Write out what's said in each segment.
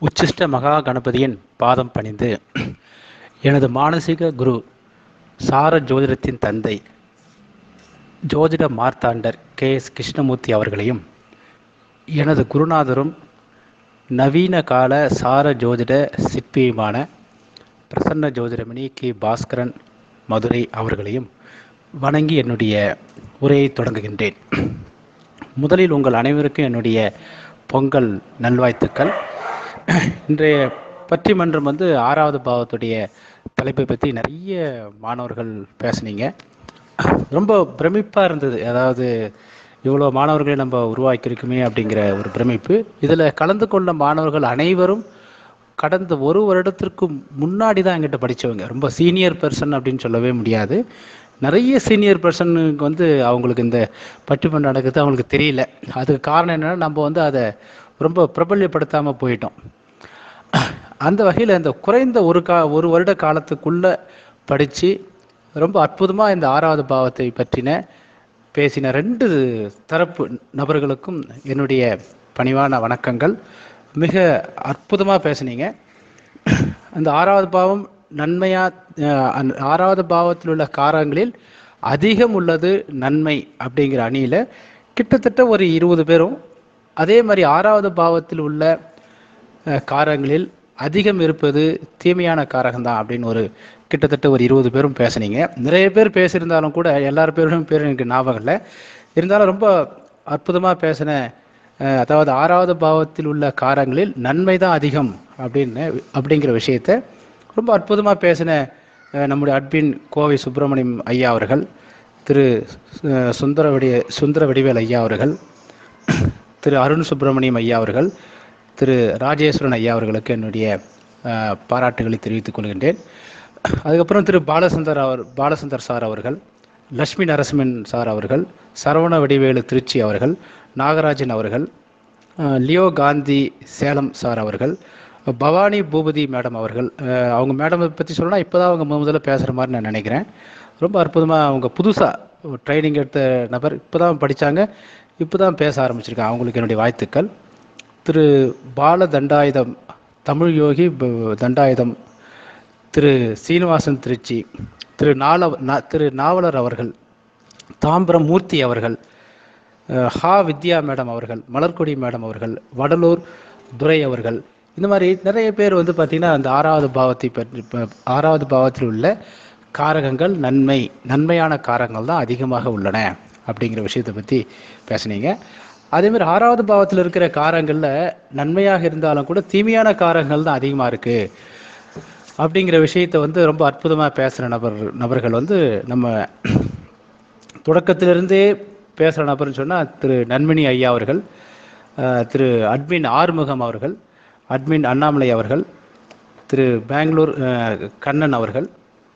உச்சிஷ்ட மகா கணபதியின் பாதம் பணிந்து எனது மானசீக குரு சார ஜோதிடத்தின் தந்தை ஜோதிட மார்த்தாண்டர் கே எஸ் கிருஷ்ணமூர்த்தி அவர்களையும் எனது குருநாதரும் நவீன கால சார ஜோதிட சிற்பியுமான பிரசன்ன ஜோதிடமணி கே பாஸ்கரன் மதுரை அவர்களையும் வணங்கி என்னுடைய உரையை தொடங்குகின்றேன் முதலில் உங்கள் அனைவருக்கும் என்னுடைய பொங்கல் நல்வாழ்த்துக்கள் இன்றைய பட்டிமன்றம் வந்து ஆறாவது பாவத்துடைய தலைப்பை பற்றி நிறைய மாணவர்கள் பேசுனீங்க ரொம்ப பிரமிப்பாக இருந்தது அதாவது இவ்வளோ மாணவர்களை நம்ம உருவாக்கியிருக்குமே அப்படிங்கிற ஒரு பிரமிப்பு இதில் கலந்து கொண்ட மாணவர்கள் அனைவரும் கடந்த ஒரு வருடத்திற்கு முன்னாடி தான் எங்கிட்ட படித்தவங்க ரொம்ப சீனியர் பர்சன் அப்படின்னு சொல்லவே முடியாது நிறைய சீனியர் பர்சனுக்கு வந்து அவங்களுக்கு இந்த பட்டிமன்றம் நடக்குது அவங்களுக்கு தெரியல அதுக்கு காரணம் என்னென்னா நம்ம வந்து அதை ரொம்ப பிரபல்யப்படுத்தாமல் போயிட்டோம் அந்த வகையில் இந்த குறைந்த ஒரு கா ஒரு வருட காலத்துக்குள்ளே படித்து ரொம்ப அற்புதமாக இந்த ஆறாவது பாவத்தை பற்றின பேசின ரெண்டு தரப்பு நபர்களுக்கும் என்னுடைய பணிவான வணக்கங்கள் மிக அற்புதமாக பேசுனீங்க அந்த ஆறாவது பாவம் நன்மையா ஆறாவது பாவத்தில் உள்ள காரங்களில் அதிகம் உள்ளது நன்மை அப்படிங்கிற அணியில் கிட்டத்தட்ட ஒரு இருபது பேரும் அதே மாதிரி ஆறாவது பாவத்தில் உள்ள காரங்களில் அதிகம் இருப்பது தீமையான காரகம் தான் அப்படின்னு ஒரு கிட்டத்தட்ட ஒரு இருபது பேரும் பேசுனீங்க நிறைய பேர் பேசியிருந்தாலும் கூட எல்லார் பேரும் பேர் எனக்கு ஞாபகம் இல்லை இருந்தாலும் ரொம்ப அற்புதமாக பேசின அதாவது ஆறாவது பாவத்தில் உள்ள காரங்களில் நன்மை தான் அதிகம் அப்படின்னு அப்படிங்கிற விஷயத்த ரொம்ப அற்புதமாக பேசின நம்முடைய அட்பின் கோவை சுப்பிரமணியம் ஐயா அவர்கள் திரு சுந்தர வடி சுந்தர வடிவேல் ஐயா அவர்கள் திரு அருண் சுப்பிரமணியம் ஐயா அவர்கள் திரு ராஜேஸ்வரன் ஐயா அவர்களுக்கு என்னுடைய பாராட்டுகளை தெரிவித்துக் கொள்கின்றேன் அதுக்கப்புறம் திரு பாலசுந்தர் அவர் பாலசுந்தர் சார் அவர்கள் லட்சுமி நரசிம்மன் சார் அவர்கள் சரவண வடிவேலு திருச்சி அவர்கள் நாகராஜன் அவர்கள் லியோ காந்தி சேலம் சார் அவர்கள் பவானி பூபதி மேடம் அவர்கள் அவங்க மேடமை பற்றி சொல்லலாம் இப்போ தான் அவங்க முதல்ல பேசுகிற மாதிரி நான் நினைக்கிறேன் ரொம்ப அற்புதமாக அவங்க புதுசாக ட்ரைனிங் எடுத்த நபர் இப்போ தான் படித்தாங்க இப்போ தான் பேச ஆரம்பிச்சிருக்காங்க அவங்களுக்கு என்னுடைய வாழ்த்துக்கள் திரு பால தண்டாயுதம் தமிழ் யோகி தண்டாயுதம் திரு சீனிவாசன் திருச்சி திரு நால திரு நாவலர் அவர்கள் தாம்பரம் மூர்த்தி அவர்கள் ஹா வித்யா மேடம் அவர்கள் மலர்கொடி மேடம் அவர்கள் வடலூர் துரை அவர்கள் இந்த மாதிரி நிறைய பேர் வந்து பார்த்திங்கன்னா அந்த ஆறாவது பாவத்தை பற்றி ஆறாவது பாவத்தில் உள்ள காரகங்கள் நன்மை நன்மையான காரகங்கள் தான் அதிகமாக உள்ளன அப்படிங்கிற விஷயத்தை பற்றி பேசுனீங்க அதேமாதிரி ஆறாவது பாவத்தில் இருக்கிற காரங்களில் நன்மையாக இருந்தாலும் கூட தீமையான காரங்கள் தான் அதிகமாக இருக்குது அப்படிங்கிற விஷயத்தை வந்து ரொம்ப அற்புதமாக பேசுகிற நபர் நபர்கள் வந்து நம்ம தொடக்கத்திலிருந்தே பேசுகிற நபர்னு சொன்னால் திரு நன்மினி ஐயா அவர்கள் திரு அட்மின் ஆறுமுகம் அவர்கள் அட்மின் அண்ணாமலை அவர்கள் திரு பெங்களூர் கண்ணன் அவர்கள்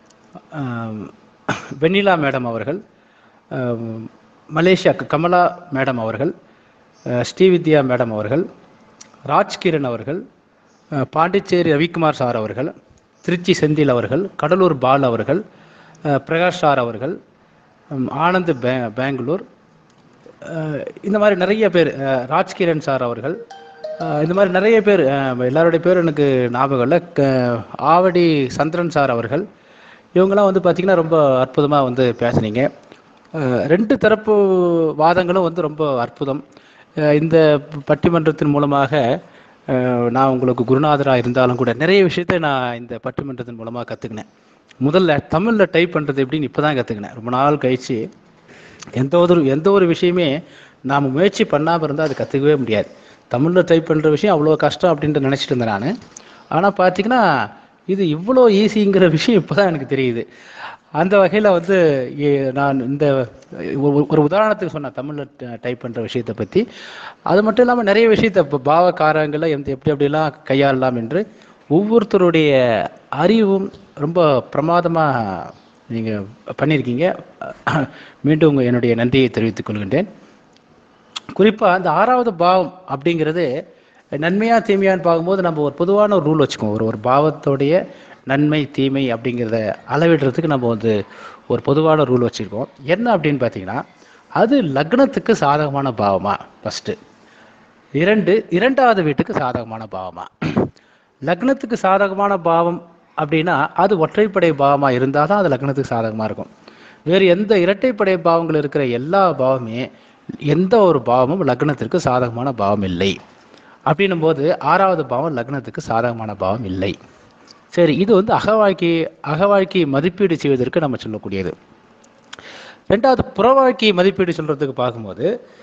வெண்ணிலா மேடம் அவர்கள் மலேசியா கமலா மேடம் அவர்கள் ஸ்ரீவித்யா மேடம் அவர்கள் ராஜ்கிரண் அவர்கள் பாண்டிச்சேரி ரவிக்குமார் சார் அவர்கள் திருச்சி செந்தில் அவர்கள் கடலூர் பால் அவர்கள் பிரகாஷ் சார் அவர்கள் ஆனந்த் பே பெங்களூர் இந்த மாதிரி நிறைய பேர் ராஜ்கிரண் சார் அவர்கள் இந்த மாதிரி நிறைய பேர் எல்லாருடைய பேரும் எனக்கு ஞாபகம் இல்லை ஆவடி சந்திரன் சார் அவர்கள் இவங்கெல்லாம் வந்து பார்த்திங்கன்னா ரொம்ப அற்புதமாக வந்து பேசுனீங்க ரெண்டு தரப்பு வாதங்களும் வந்து ரொம்ப அற்புதம் இந்த பட்டிமன்றத்தின் மூலமாக நான் உங்களுக்கு குருநாதராக இருந்தாலும் கூட நிறைய விஷயத்த நான் இந்த பட்டிமன்றத்தின் மூலமாக கற்றுக்கினேன் முதல்ல தமிழில் டைப் பண்ணுறது எப்படின்னு இப்போ தான் கற்றுக்கினேன் ரொம்ப நாள் கழித்து எந்த ஒரு எந்த ஒரு விஷயமே நாம் முயற்சி பண்ணாமல் இருந்தால் அது கற்றுக்கவே முடியாது தமிழில் டைப் பண்ணுற விஷயம் அவ்வளோ கஷ்டம் அப்படின்ட்டு நினச்சிட்டு இருந்தேன் நான் ஆனால் பார்த்தீங்கன்னா இது இவ்வளோ ஈஸிங்கிற விஷயம் இப்போ தான் எனக்கு தெரியுது அந்த வகையில் வந்து நான் இந்த ஒரு உதாரணத்துக்கு சொன்னேன் தமிழில் டைப் பண்ணுற விஷயத்தை பற்றி அது மட்டும் இல்லாமல் நிறைய விஷயத்தை இப்போ பாவகாரங்களை எந்த எப்படி எப்படிலாம் கையாளலாம் என்று ஒவ்வொருத்தருடைய அறிவும் ரொம்ப பிரமாதமாக நீங்கள் பண்ணியிருக்கீங்க மீண்டும் உங்கள் என்னுடைய நன்றியை தெரிவித்துக் கொள்கின்றேன் குறிப்பாக அந்த ஆறாவது பாவம் அப்படிங்கிறது நன்மையாக தீமையான்னு பார்க்கும்போது நம்ம ஒரு பொதுவான ஒரு ரூல் வச்சுக்கோம் ஒரு ஒரு பாவத்தோடைய நன்மை தீமை அப்படிங்கிறத அளவிடுறதுக்கு நம்ம வந்து ஒரு பொதுவான ரூல் வச்சுருக்கோம் என்ன அப்படின்னு பார்த்தீங்கன்னா அது லக்னத்துக்கு சாதகமான பாவமா ஃபஸ்ட்டு இரண்டு இரண்டாவது வீட்டுக்கு சாதகமான பாவமா லக்னத்துக்கு சாதகமான பாவம் அப்படின்னா அது ஒற்றைப்படை பாவமாக இருந்தால் தான் அது லக்னத்துக்கு சாதகமாக இருக்கும் வேறு எந்த இரட்டைப்படை பாவங்கள் இருக்கிற எல்லா பாவமே எந்த ஒரு பாவமும் லக்னத்திற்கு சாதகமான பாவம் இல்லை அப்படின்னும் போது ஆறாவது பாவம் லக்னத்துக்கு சாதகமான பாவம் இல்லை சரி இது வந்து அகவாழ்க்கை அகவாழ்க்கை மதிப்பீடு செய்வதற்கு நம்ம சொல்லக்கூடியது ரெண்டாவது புறவாழ்க்கை மதிப்பீடு சொல்றதுக்கு பார்க்கும்போது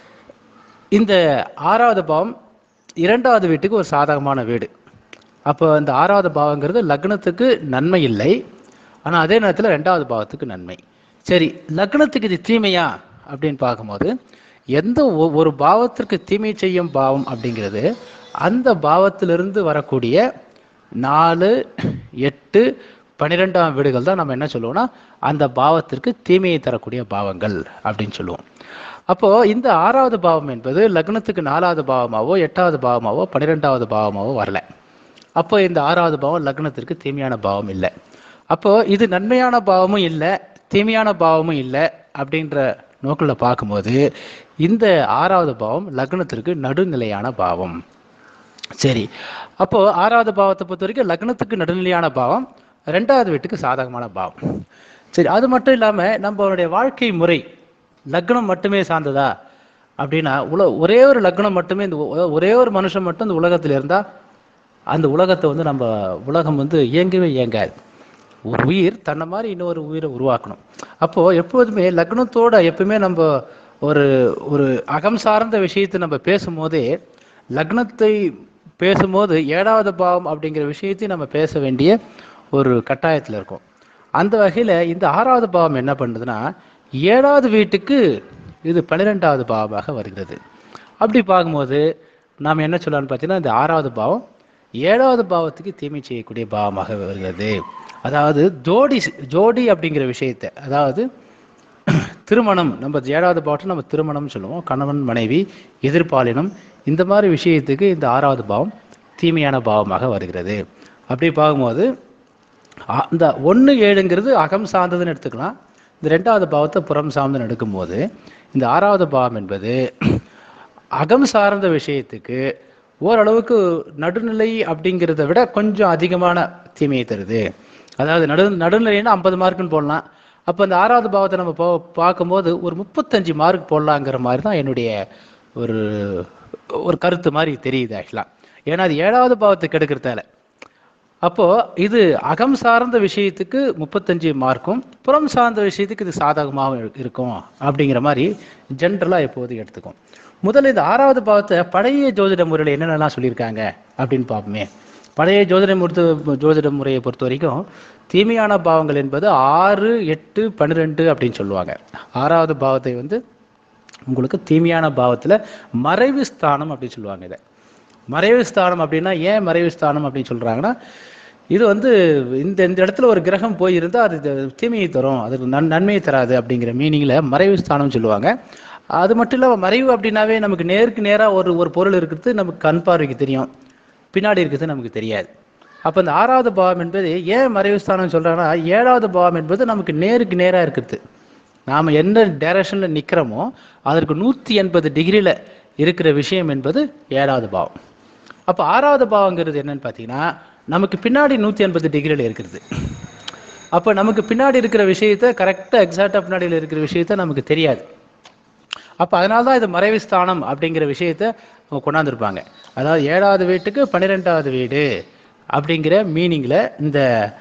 இந்த ஆறாவது பாவம் இரண்டாவது வீட்டுக்கு ஒரு சாதகமான வீடு அப்போ இந்த ஆறாவது பாவங்கிறது லக்னத்துக்கு நன்மை இல்லை ஆனால் அதே நேரத்தில் ரெண்டாவது பாவத்துக்கு நன்மை சரி லக்னத்துக்கு இது தீமையா அப்படின்னு பார்க்கும்போது எந்த ஒ- ஒரு பாவத்திற்கு தீமை செய்யும் பாவம் அப்படிங்கிறது அந்த பாவத்திலிருந்து வரக்கூடிய நாலு எட்டு பன்னிரெண்டாம் வீடுகள் தான் நம்ம என்ன சொல்லுவோம்னா அந்த பாவத்திற்கு தீமையை தரக்கூடிய பாவங்கள் அப்படின்னு சொல்லுவோம் அப்போ இந்த ஆறாவது பாவம் என்பது லக்னத்துக்கு நாலாவது பாவமாவோ எட்டாவது பாவமாவோ பன்னிரெண்டாவது பாவமாவோ வரல அப்போ இந்த ஆறாவது பாவம் லக்னத்திற்கு தீமையான பாவம் இல்லை அப்போ இது நன்மையான பாவமும் இல்லை தீமையான பாவமும் இல்லை அப்படின்ற நோக்கில் பார்க்கும்போது இந்த ஆறாவது பாவம் லக்னத்திற்கு நடுநிலையான பாவம் சரி அப்போ ஆறாவது பாவத்தை பொறுத்த வரைக்கும் லக்னத்துக்கு நடுநிலையான பாவம் ரெண்டாவது வீட்டுக்கு சாதகமான பாவம் சரி அது மட்டும் இல்லாம நம்மளுடைய வாழ்க்கை முறை லக்னம் மட்டுமே சார்ந்ததா அப்படின்னா உல ஒரே ஒரு லக்னம் மட்டுமே இந்த உ- ஒரே ஒரு மனுஷன் மட்டும் இந்த உலகத்தில் இருந்தா அந்த உலகத்தை வந்து நம்ம உலகம் வந்து இயங்கவே இயங்காது ஒரு உயிர் தன்னை மாதிரி இன்னொரு உயிரை உருவாக்கணும் அப்போ எப்போதுமே லக்னத்தோட எப்பவுமே நம்ம ஒரு ஒரு அகம் சார்ந்த விஷயத்தை நம்ம பேசும்போதே லக்னத்தை பேசும்போது ஏழாவது பாவம் அப்படிங்கிற விஷயத்தை நம்ம பேச வேண்டிய ஒரு கட்டாயத்தில் இருக்கும் அந்த வகையில் இந்த ஆறாவது பாவம் என்ன பண்ணுதுன்னா ஏழாவது வீட்டுக்கு இது பன்னிரெண்டாவது பாவமாக வருகிறது அப்படி பார்க்கும்போது நாம் என்ன சொல்லலாம்னு பார்த்தீங்கன்னா இந்த ஆறாவது பாவம் ஏழாவது பாவத்துக்கு தீமை செய்யக்கூடிய பாவமாக வருகிறது அதாவது ஜோடி ஜோடி அப்படிங்கிற விஷயத்தை அதாவது திருமணம் நம்ம ஏழாவது பாவத்தை நம்ம திருமணம் சொல்லுவோம் கணவன் மனைவி எதிர்பாலினம் இந்த மாதிரி விஷயத்துக்கு இந்த ஆறாவது பாவம் தீமையான பாவமாக வருகிறது அப்படி பார்க்கும்போது ஆ- இந்த ஒன்று ஏழுங்கிறது அகம் சார்ந்ததுன்னு எடுத்துக்கலாம் இந்த ரெண்டாவது பாவத்தை புறம் சார்ந்துன்னு எடுக்கும்போது இந்த ஆறாவது பாவம் என்பது அகம் சார்ந்த விஷயத்துக்கு ஓரளவுக்கு நடுநிலை அப்படிங்கிறத விட கொஞ்சம் அதிகமான தீமையை தருது அதாவது நடு நடுநிலைன்னா ஐம்பது மார்க்குன்னு போடலாம் அப்போ இந்த ஆறாவது பாவத்தை நம்ம பா பார்க்கும்போது ஒரு முப்பத்தஞ்சு மார்க் போடலாங்கிற மாதிரி தான் என்னுடைய ஒரு ஒரு கருத்து மாதிரி தெரியுது ஆக்சுவலாக ஏன்னா அது ஏழாவது பாவத்தை கெடுக்கிறதால அப்போ இது அகம் சார்ந்த விஷயத்துக்கு முப்பத்தஞ்சு மார்க்கும் புறம் சார்ந்த விஷயத்துக்கு இது சாதகமாகவும் இரு- இருக்கும் அப்படிங்கிற மாதிரி ஜென்ரலாக எப்போது எடுத்துக்கும் முதல்ல இந்த ஆறாவது பாவத்தை பழைய ஜோதிட முறையில் என்னென்னலாம் சொல்லியிருக்காங்க அப்படின்னு பார்ப்போமே பழைய ஜோதிட முறை ஜோதிட முறையை பொறுத்த வரைக்கும் தீமையான பாவங்கள் என்பது ஆறு எட்டு பன்னிரெண்டு அப்படின்னு சொல்லுவாங்க ஆறாவது பாவத்தை வந்து உங்களுக்கு தீமையான பாவத்தில் மறைவு ஸ்தானம் அப்படின்னு சொல்லுவாங்க இதை மறைவு ஸ்தானம் அப்படின்னா ஏன் மறைவு ஸ்தானம் அப்படின்னு சொல்றாங்கன்னா இது வந்து இந்த இந்த இடத்துல ஒரு கிரகம் போய் இருந்தால் அது இது தீமையை தரும் அது நன் நன்மையை தராது அப்படிங்கிற மீனிங்கில் மறைவு ஸ்தானம் சொல்லுவாங்க அது மட்டும் இல்லாமல் மறைவு அப்படின்னாவே நமக்கு நேருக்கு நேராக ஒரு ஒரு பொருள் இருக்கிறது நமக்கு கண் பார்வைக்கு தெரியும் பின்னாடி இருக்கிறது நமக்கு தெரியாது அப்போ இந்த ஆறாவது பாவம் என்பது ஏன் மறைவு ஸ்தானம் சொல்றாங்கன்னா ஏழாவது பாவம் என்பது நமக்கு நேருக்கு நேராக இருக்குது நாம் எந்த டைரக்ஷனில் நிற்கிறோமோ அதற்கு நூற்றி எண்பது டிகிரியில் இருக்கிற விஷயம் என்பது ஏழாவது பாவம் அப்போ ஆறாவது பாவங்கிறது என்னன்னு பார்த்தீங்கன்னா நமக்கு பின்னாடி நூற்றி எண்பது டிகிரியில் இருக்கிறது அப்போ நமக்கு பின்னாடி இருக்கிற விஷயத்த கரெக்டாக எக்ஸாக்டாக பின்னாடியில் இருக்கிற விஷயத்த நமக்கு தெரியாது அப்போ அதனால தான் இது மறைவு ஸ்தானம் அப்படிங்கிற விஷயத்த அவங்க கொண்டாந்துருப்பாங்க அதாவது ஏழாவது வீட்டுக்கு பன்னிரெண்டாவது வீடு அப்படிங்கிற மீனிங்கில் இந்த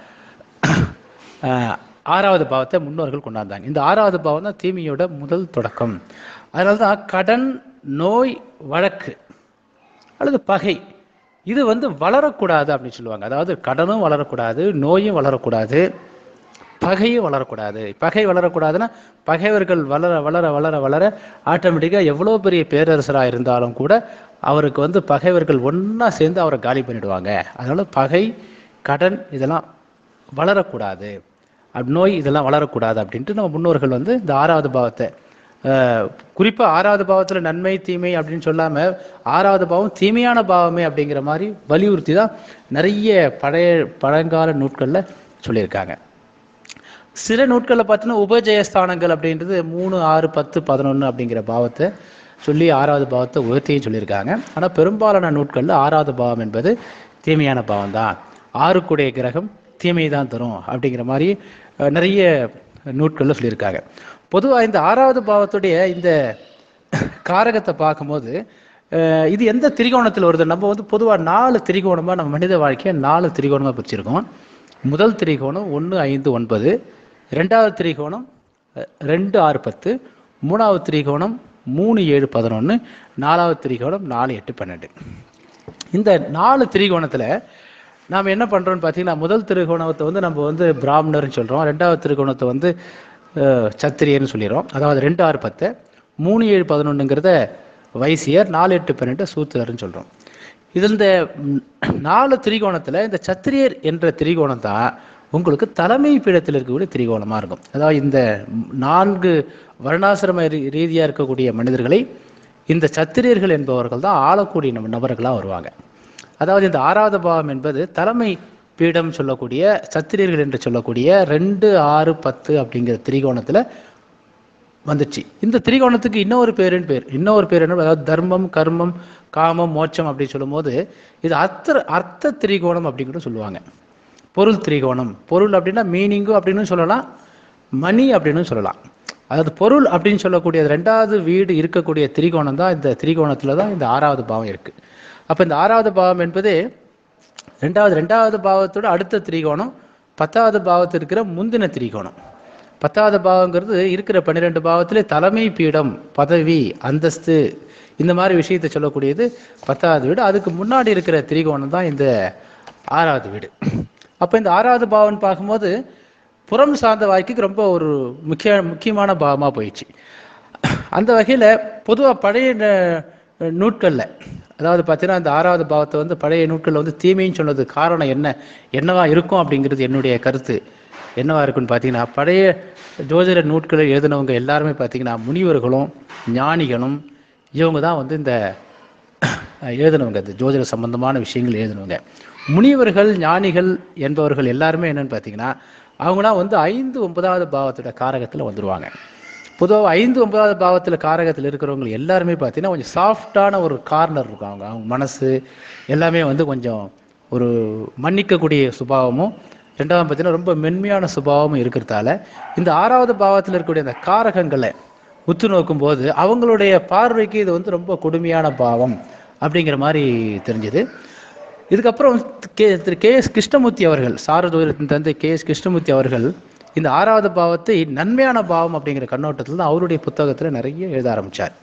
அஹ், ஆறாவது பாவத்தை முன்னோர்கள் கொண்டாந்தாங்க இந்த ஆறாவது பாவம் தான் தீமையோட முதல் தொடக்கம் அதனால தான் கடன் நோய் வழக்கு அல்லது பகை இது வந்து வளரக்கூடாது அப்படின்னு சொல்லுவாங்க அதாவது கடனும் வளரக்கூடாது நோயும் வளரக்கூடாது பகையும் வளரக்கூடாது பகை வளரக்கூடாதுன்னா பகைவர்கள் வளர வளர வளர வளர ஆட்டோமேட்டிக்காக எவ்வளோ பெரிய பேரரசராக இருந்தாலும் கூட அவருக்கு வந்து பகைவர்கள் ஒன்றா சேர்ந்து அவரை காலி பண்ணிடுவாங்க அதனால பகை கடன் இதெல்லாம் வளரக்கூடாது அப் நோய் இதெல்லாம் வளரக்கூடாது அப்படின்ட்டு நம்ம முன்னோர்கள் வந்து இந்த ஆறாவது பாவத்தை அஹ், குறிப்பா ஆறாவது பாவத்துல நன்மை தீமை அப்படின்னு சொல்லாம ஆறாவது பாவம் தீமையான பாவமே அப்படிங்கிற மாதிரி வலியுறுத்தி தான் நிறைய பழைய பழங்கால நூட்கள்ல சொல்லியிருக்காங்க சில நூட்களில் பார்த்தீங்கன்னா உபஜயஸ்தானங்கள் அப்படின்றது மூணு ஆறு பத்து பதினொன்று அப்படிங்கிற பாவத்தை சொல்லி ஆறாவது பாவத்தை உயர்த்தியும் சொல்லியிருக்காங்க ஆனால் பெரும்பாலான நூட்களில் ஆறாவது பாவம் என்பது தீமையான பாவம் தான் ஆறுக்குடைய கிரகம் தீமையை தான் தரும் அப்படிங்கிற மாதிரி அஹ், நிறைய நூட்களில் சொல்லியிருக்காங்க பொதுவாக இந்த ஆறாவது பாவத்துடைய இந்த காரகத்தை பார்க்கும்போது அஹ், இது எந்த திரிகோணத்தில் வருது நம்ம வந்து பொதுவாக நாலு திரிகோணமாக நம்ம மனித வாழ்க்கையை நாலு திரிகோணமாக பிரிச்சிருக்கோம் முதல் திரிகோணம் ஒன்று ஐந்து ஒன்பது ரெண்டாவது திரிகோணம் அஹ், ரெண்டு ஆறு பத்து மூணாவது திரிகோணம் மூணு ஏழு பதினொன்று நாலாவது திரிகோணம் நாலு எட்டு பன்னெண்டு இந்த நாலு திரிகோணத்தில் நாம் என்ன பண்ணுறோம்னு பார்த்தீங்கன்னா முதல் திரிகோணத்தை வந்து நம்ம வந்து பிராமணர்னு சொல்கிறோம் ரெண்டாவது திரிகோணத்தை வந்து அஹ், சத்திரியர்னு சொல்லிடுறோம் அதாவது ரெண்டு ஆறு பத்து மூணு ஏழு பதினொன்றுங்கிறத வைசியர் நாலு எட்டு பன்னெண்டு சூத்திரர்னு சொல்கிறோம் இதில் இந்த ம், நாலு திரிகோணத்தில் இந்த சத்திரியர் என்ற திரிகோணம் தான் உங்களுக்கு தலைமை பீடத்தில் இருக்கக்கூடிய திரிகோணமாக இருக்கும் அதாவது இந்த ம், நான்கு வர்ணாசிரம ரீ- ரீதியாக இருக்கக்கூடிய மனிதர்களை இந்த சத்திரியர்கள் என்பவர்கள் தான் ஆளக்கூடிய நப- நபர்களாக வருவாங்க அதாவது இந்த ஆறாவது பாவம் என்பது தலைமை பீடம் சொல்லக்கூடிய சத்திரியர்கள் என்று சொல்லக்கூடிய ரெண்டு ஆறு பத்து அப்படிங்கிற திரிகோணத்தில் வந்துச்சு இந்த திரிகோணத்துக்கு இன்னொரு பேருன்னு பேர் இன்னொரு பேர் என்ன அதாவது தர்மம் கர்மம் காமம் மோட்சம் அப்படின்னு சொல்லும்போது இது அர்த்த அர்த்த திரிகோணம் அப்படின்னு கூட சொல்லுவாங்க பொருள் திரிகோணம் பொருள் அப்படின்னா மீனிங்கும் அப்படின்னு சொல்லலாம் மணி அப்படின்னு சொல்லலாம் அதாவது பொருள் அப்படின்னு சொல்லக்கூடிய ரெண்டாவது வீடு இருக்கக்கூடிய திரிகோணம் தான் இந்த திரிகோணத்தில் தான் இந்த ஆறாவது பாவம் இருக்குது அப்போ இந்த ஆறாவது பாவம் என்பது ரெண்டாவது ரெண்டாவது பாவத்தோட அடுத்த திரிகோணம் பத்தாவது பாவத்தில் இருக்கிற முந்தின திரிகோணம் பத்தாவது பாவங்கிறது இருக்கிற பன்னிரெண்டு பாவத்திலே தலைமை பீடம் பதவி அந்தஸ்து இந்த மாதிரி விஷயத்தை சொல்லக்கூடியது பத்தாவது வீடு அதுக்கு முன்னாடி இருக்கிற திரிகோணம் தான் இந்த ஆறாவது வீடு அப்போ இந்த ஆறாவது பாவம்னு பார்க்கும்போது புறம் சார்ந்த வாழ்க்கைக்கு ரொம்ப ஒரு முக்கிய முக்கியமான பாவமாக போயிடுச்சு அந்த வகையில் பொதுவாக பழைய ந- நூட்களில் அதாவது பார்த்தீங்கன்னா இந்த ஆறாவது பாவத்தை வந்து பழைய நூட்களில் வந்து தீமைன்னு சொன்னது காரணம் என்ன என்னவா இருக்கும் அப்படிங்கிறது என்னுடைய கருத்து என்னவா இருக்குன்னு பார்த்தீங்கன்னா பழைய ஜோதிட நூட்களை எழுதினவங்க எல்லாருமே பார்த்தீங்கன்னா முனிவர்களும் ஞானிகளும் இவங்க தான் வந்து இந்த அஹ், எழுதினவங்க இந்த ஜோதிட சம்பந்தமான விஷயங்கள் எழுதினவங்க முனிவர்கள் ஞானிகள் என்பவர்கள் எல்லாருமே என்னன்னு பார்த்தீங்கன்னா அவங்களாம் வந்து ஐந்து ஒன்பதாவது பாவத்தோட காரகத்தில் வந்துருவாங்க பொதுவாக ஐந்து ஒன்பதாவது பாவத்தில் காரகத்தில் இருக்கிறவங்க எல்லாருமே பார்த்தீங்கன்னா கொஞ்சம் சாஃப்டான ஒரு கார்னர் இருக்கும் அவங்க அவங்க மனசு எல்லாமே வந்து கொஞ்சம் ஒரு மன்னிக்கக்கூடிய சுபாவமும் ரெண்டாவது பார்த்தீங்கன்னா ரொம்ப மென்மையான சுபாவமும் இருக்கிறதால இந்த ஆறாவது பாவத்தில் இருக்கக்கூடிய அந்த காரகங்களை உத்து நோக்கும்போது அவங்களுடைய பார்வைக்கு இது வந்து ரொம்ப கொடுமையான பாவம் அப்படிங்கிற மாதிரி தெரிஞ்சுது இதுக்கப்புறம் கே திரு கே எஸ் கிருஷ்ணமூர்த்தி அவர்கள் சாரதூரத்தின் தந்தை கே எஸ் கிருஷ்ணமூர்த்தி அவர்கள் இந்த ஆறாவது பாவத்தை நன்மையான பாவம் அப்படிங்கிற கண்ணோட்டத்தில் தான் அவருடைய புத்தகத்தில் நிறைய எழுத ஆரம்பிச்சார்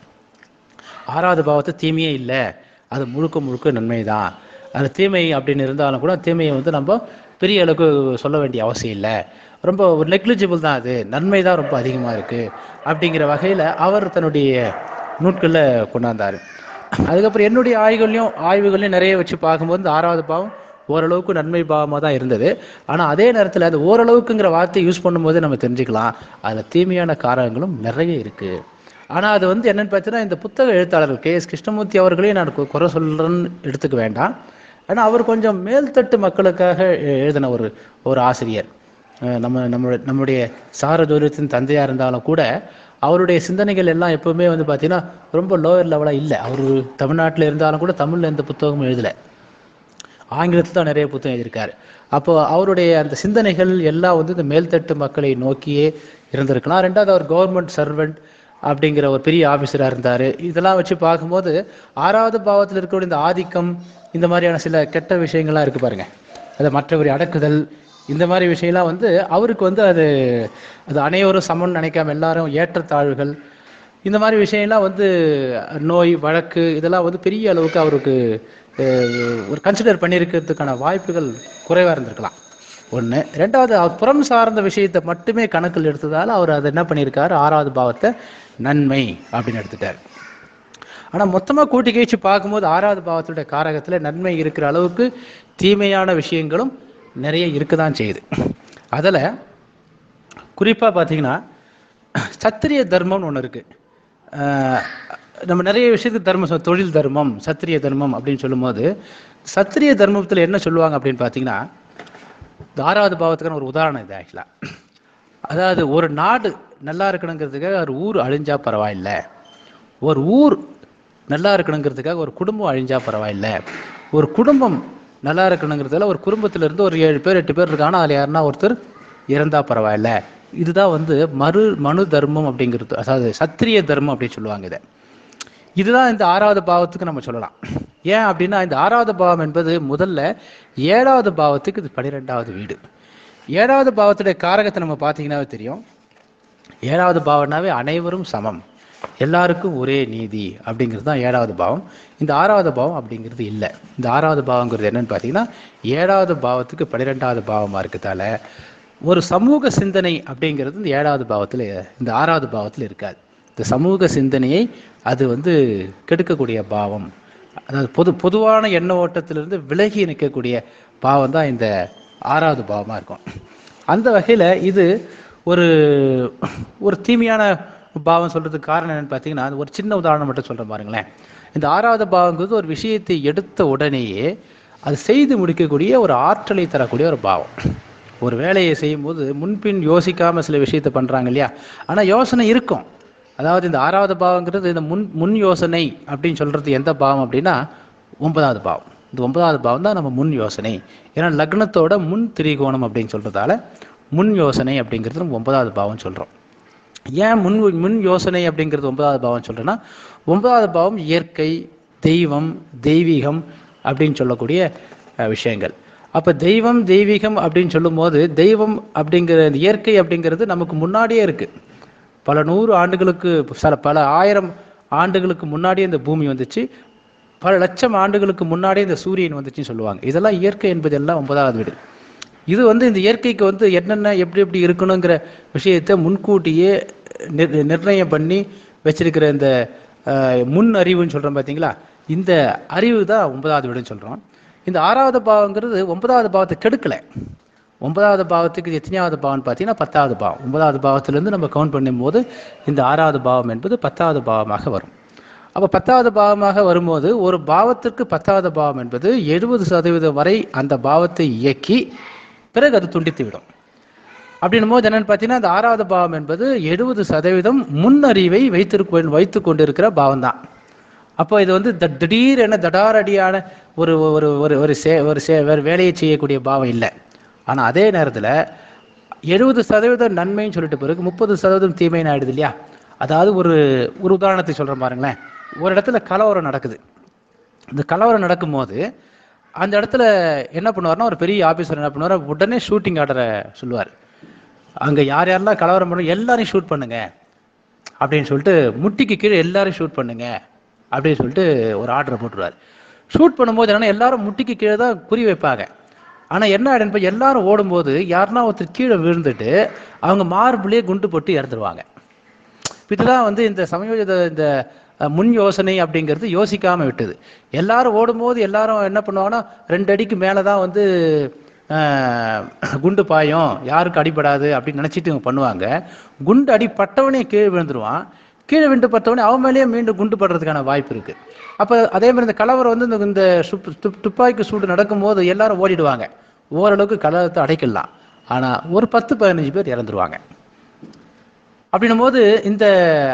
ஆறாவது பாவத்தை தீமையே இல்லை அது முழுக்க முழுக்க நன்மை தான் அது தீமை அப்படின்னு இருந்தாலும் கூட தீமையை வந்து நம்ம பெரிய அளவுக்கு சொல்ல வேண்டிய அவசியம் இல்லை ரொம்ப ஒரு நெக்லிஜிபிள் தான் அது நன்மை தான் ரொம்ப அதிகமாக இருக்குது அப்படிங்கிற வகையில் அவர் தன்னுடைய நூட்களில் கொண்டாந்தார் அதுக்கப்புறம் என்னுடைய ஆய்வுகளையும் ஆய்வுகளையும் நிறைய வச்சு பார்க்கும்போது இந்த ஆறாவது பாவம் ஓரளவுக்கு நன்மை பாவமாக தான் இருந்தது ஆனால் அதே நேரத்தில் அது ஓரளவுக்குங்கிற வார்த்தையை யூஸ் பண்ணும்போது நம்ம தெரிஞ்சுக்கலாம் அதில் தீமையான காரகங்களும் நிறைய இருக்குது ஆனால் அது வந்து என்னன்னு பார்த்தீங்கன்னா இந்த புத்தக எழுத்தாளர்கள் கே எஸ் கிருஷ்ணமூர்த்தி அவர்களையும் நான் கு- குறை சொல்கிறேன்னு எடுத்துக்க வேண்டாம் ஆனால் அவர் கொஞ்சம் மேல்தட்டு மக்களுக்காக எ- எழுதின ஒரு ஒரு ஆசிரியர் அஹ் நம்ம நம்மளுடைய நம்முடைய சார ஜோதிடத்தின் தந்தையாக இருந்தாலும் கூட அவருடைய சிந்தனைகள் எல்லாம் எப்பவுமே வந்து பார்த்தீங்கன்னா ரொம்ப லோயர் லெவலாக இல்லை அவர் தமிழ்நாட்டில் இருந்தாலும் கூட தமிழில் எந்த புத்தகமும் எழுதலை ஆங்கிலத்தில் தான் நிறைய புத்தகம் எழுதியிருக்காரு அப்போ அவருடைய அந்த சிந்தனைகள் எல்லாம் வந்து இந்த மேல்தட்டு மக்களை நோக்கியே இருந்திருக்கலாம் ரெண்டாவது அவர் கவர்மெண்ட் சர்வெண்ட் அப்படிங்கிற ஒரு பெரிய ஆஃபீஸராக இருந்தார் இதெல்லாம் வச்சு பார்க்கும்போது ஆறாவது பாவத்தில் இருக்கக்கூடிய இந்த ஆதிக்கம் இந்த மாதிரியான சில கெட்ட விஷயங்கள்லாம் இருக்குது பாருங்க அதை மற்றவரை அடக்குதல் இந்த மாதிரி விஷயம்லாம் வந்து அவருக்கு வந்து அது அது அனைவரும் சமம்னு நினைக்காம எல்லாரும் ஏற்றத்தாழ்வுகள் இந்த மாதிரி விஷயம்லாம் வந்து நோய் வழக்கு இதெல்லாம் வந்து பெரிய அளவுக்கு அவருக்கு அஹ், ஒரு கன்சிடர் பண்ணியிருக்கிறதுக்கான வாய்ப்புகள் குறைவாக இருந்திருக்கலாம் ஒன்று ரெண்டாவது அவர் புறம் சார்ந்த விஷயத்தை மட்டுமே கணக்கில் எடுத்ததால் அவர் அதை என்ன பண்ணியிருக்காரு ஆறாவது பாவத்தை நன்மை அப்படின்னு எடுத்துட்டார் ஆனால் மொத்தமாக கூட்டி கழிச்சு பார்க்கும்போது ஆறாவது பாவத்துடைய காரகத்தில் நன்மை இருக்கிற அளவுக்கு தீமையான விஷயங்களும் நிறைய இருக்க தான் செய்யுது அதில் குறிப்பாக பார்த்தீங்கன்னா சத்திரிய தர்மம்னு ஒன்று இருக்குது நம்ம நிறைய விஷயத்துக்கு தர்மம் சொல்~ தொழில் தர்மம் சத்திரிய தர்மம் அப்படின்னு சொல்லும்போது சத்திரிய தர்மத்தில் என்ன சொல்லுவாங்க அப்படின்னு பார்த்தீங்கன்னா இந்த ஆறாவது பாவத்துக்கான ஒரு உதாரணம் இது ஆக்சுவலாக அதாவது ஒரு நாடு நல்லா இருக்கணுங்கிறதுக்காக ஒரு ஊர் அழிஞ்சா பரவாயில்ல ஒரு ஊர் நல்லா இருக்கணுங்கிறதுக்காக ஒரு குடும்பம் அழிஞ்சா பரவாயில்ல ஒரு குடும்பம் நல்லா இருக்கணுங்கிறதுல ஒரு குடும்பத்துல இருந்து ஒரு ஏழு பேர் எட்டு பேர் இருக்காங்கன்னா அதில் யாருன்னா ஒருத்தர் இறந்தா பரவாயில்ல இதுதான் வந்து மறு மனு தர்மம் அப்படிங்கிறது அதாவது சத்திரிய தர்மம் அப்படின்னு சொல்லுவாங்க இதை இதுதான் இந்த ஆறாவது பாவத்துக்கு நம்ம சொல்லலாம் ஏன் அப்படின்னா இந்த ஆறாவது பாவம் என்பது முதல்ல ஏழாவது பாவத்துக்கு இது பன்னிரெண்டாவது வீடு ஏழாவது பாவத்துடைய காரகத்தை நம்ம பார்த்தீங்கன்னாவே தெரியும் ஏழாவது பாவம்னாவே அனைவரும் சமம் எல்லாருக்கும் ஒரே நீதி அப்படிங்கிறது தான் ஏழாவது பாவம் இந்த ஆறாவது பாவம் அப்படிங்கிறது இல்லை இந்த ஆறாவது பாவங்கிறது என்னன்னு பார்த்தீங்கன்னா ஏழாவது பாவத்துக்கு பன்னிரெண்டாவது பாவமாக இருக்கிறதால ஒரு சமூக சிந்தனை அப்படிங்கிறது இந்த ஏழாவது பாவத்தில் இந்த ஆறாவது பாவத்தில் இருக்காது இந்த சமூக சிந்தனையை அது வந்து கெடுக்கக்கூடிய பாவம் அதாவது பொது பொதுவான எண்ண ஓட்டத்திலிருந்து விலகி நிற்கக்கூடிய பாவம் தான் இந்த ஆறாவது பாவமாக இருக்கும் அந்த வகையில் இது ஒரு ஒரு தீமையான பாவம் சொல்றதுக்கு காரணம் என்னன்னு பார்த்தீங்கன்னா அது ஒரு சின்ன உதாரணம் மட்டும் சொல்கிறேன் பாருங்களேன் இந்த ஆறாவது பாவங்கிறது ஒரு விஷயத்தை எடுத்த உடனேயே அது செய்து முடிக்கக்கூடிய ஒரு ஆற்றலை தரக்கூடிய ஒரு பாவம் ஒரு வேலையை செய்யும்போது முன்பின் யோசிக்காம சில விஷயத்தை பண்றாங்க இல்லையா ஆனா யோசனை இருக்கும் அதாவது இந்த ஆறாவது பாவங்கிறது இந்த முன் முன் யோசனை அப்படின்னு சொல்றது எந்த பாவம் அப்படின்னா ஒன்பதாவது பாவம் இந்த ஒன்பதாவது பாவம் தான் நம்ம முன் யோசனை ஏன்னா லக்னத்தோட முன் திரிகோணம் அப்படின்னு சொல்றதால முன் யோசனை அப்படிங்கிறது நம்ம ஒன்பதாவது பாவம் சொல்றோம் ஏன் முன் முன் யோசனை அப்படிங்கிறது ஒன்பதாவது பாவம் சொல்றேன்னா ஒன்பதாவது பாவம் இயற்கை தெய்வம் தெய்வீகம் அப்படின்னு சொல்லக்கூடிய அஹ், விஷயங்கள் அப்ப தெய்வம் தெய்வீகம் அப்படின்னு சொல்லும்போது தெய்வம் அப்படிங்கிற இந்த இயற்கை அப்படிங்கிறது நமக்கு முன்னாடியே இருக்கு பல நூறு ஆண்டுகளுக்கு சில பல ஆயிரம் ஆண்டுகளுக்கு முன்னாடியே இந்த பூமி வந்துச்சு பல லட்சம் ஆண்டுகளுக்கு முன்னாடியே இந்த சூரியன் வந்துச்சுன்னு சொல்லுவாங்க இதெல்லாம் இயற்கை என்பது எல்லாம் ஒன்பதாவது வீடு இது வந்து இந்த இயற்கைக்கு வந்து என்னென்ன எப்படி எப்படி இருக்கணுங்கிற விஷயத்தை முன்கூட்டியே நிர் நிர்ணயம் பண்ணி வச்சிருக்கிற இந்த அஹ், முன் அறிவுன்னு சொல்றோம் பார்த்தீங்களா இந்த அறிவு தான் ஒன்பதாவது வீடுன்னு சொல்றோம் இந்த ஆறாவது பாவங்கிறது ஒன்பதாவது பாவத்தை கெடுக்கல ஒன்பதாவது பாவத்துக்கு இது எத்தனையாவது பாவம்னு பார்த்தீங்கன்னா பத்தாவது பாவம் ஒன்பதாவது பாவத்திலேருந்து நம்ம கவுண்ட் பண்ணும்போது இந்த ஆறாவது பாவம் என்பது பத்தாவது பாவமாக வரும் அப்போ பத்தாவது பாவமாக வரும்போது ஒரு பாவத்திற்கு பத்தாவது பாவம் என்பது எழுபது சதவீதம் வரை அந்த பாவத்தை இயக்கி பிறகு அது துண்டித்து விடும் அப்படின்னும் போது என்னன்னு பார்த்தீங்கன்னா அந்த ஆறாவது பாவம் என்பது எழுபது சதவீதம் முன்னறிவை வைத்திருக்க வைத்து கொண்டிருக்கிற பாவம் தான் அப்போ இது வந்து த- திடீரென தடாரடியான ஒரு ஒரு ஒரு ஒரு சே ஒரு சே வேறு வேலையை செய்யக்கூடிய பாவம் இல்லை ஆனால் அதே நேரத்தில் எழுபது சதவீதம் நன்மைன்னு சொல்லிட்டு பிறகு முப்பது சதவீதம் தீமைன்னு ஆயிடுது இல்லையா அதாவது ஒரு ஒரு உதாரணத்தை சொல்கிறேன் பாருங்களேன் ஒரு இடத்துல கலவரம் நடக்குது இந்த கலவரம் நடக்கும்போது அந்த இடத்துல என்ன பண்ணுவார்னா ஒரு பெரிய ஆபீசர் என்ன பண்ணுவார் உடனே ஷூட்டிங் ஆர்டரை சொல்லுவார் அங்கே யார் யாரெல்லாம் கலவரம் பண்ணுறோம் எல்லாரையும் ஷூட் பண்ணுங்க அப்படின்னு சொல்லிட்டு முட்டிக்கு கீழே எல்லாரையும் ஷூட் பண்ணுங்க அப்படின்னு சொல்லிட்டு ஒரு ஆர்டரை போட்டுருவார் ஷூட் பண்ணும்போது என்னன்னா எல்லாரும் முட்டிக்கு கீழே தான் குறி வைப்பாங்க ஆனால் என்ன ஆயிடுன்னு இப்ப எல்லாரும் ஓடும்போது யாருன்னா ஒருத்தர் கீழே விழுந்துட்டு அவங்க மார்பிளே குண்டு போட்டு இறந்துருவாங்க இதுதான் வந்து இந்த சமயோஜித இந்த அஹ், முன் யோசனை அப்படிங்கிறது யோசிக்காம விட்டது எல்லாரும் ஓடும்போது எல்லாரும் என்ன பண்ணுவாங்கன்னா ரெண்டு அடிக்கு மேலே தான் வந்து அஹ், குண்டு பாயும் யாருக்கு அடிபடாது அப்படின்னு நினைச்சிட்டு இவங்க பண்ணுவாங்க குண்டு அடி பட்டவனே கீழே விழுந்துருவான் கீழே விண்டு பட்டவனே அவன் மேலேயே மீண்டும் குண்டு படுறதுக்கான வாய்ப்பு இருக்கு அப்போ அதே மாதிரி இந்த கலவரம் வந்து இந்த- இந்த சுப்- துப்- துப்பாக்கி சூடு நடக்கும்போது எல்லாரும் ஓடிடுவாங்க ஓரளவுக்கு கலவரத்தை அடைக்கலாம் ஆனா ஒரு பத்து பதினஞ்சு பேர் இறந்துருவாங்க அப்படின்னும் போது இந்த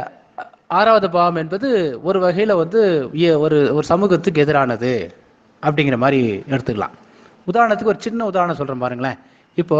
ஆறாவது பாவம் என்பது ஒரு வகையில வந்து இய- ஒரு ஒரு சமூகத்துக்கு எதிரானது அப்படிங்கிற மாதிரி எடுத்துக்கலாம் உதாரணத்துக்கு ஒரு சின்ன உதாரணம் சொல்றேன் பாருங்களேன் இப்போ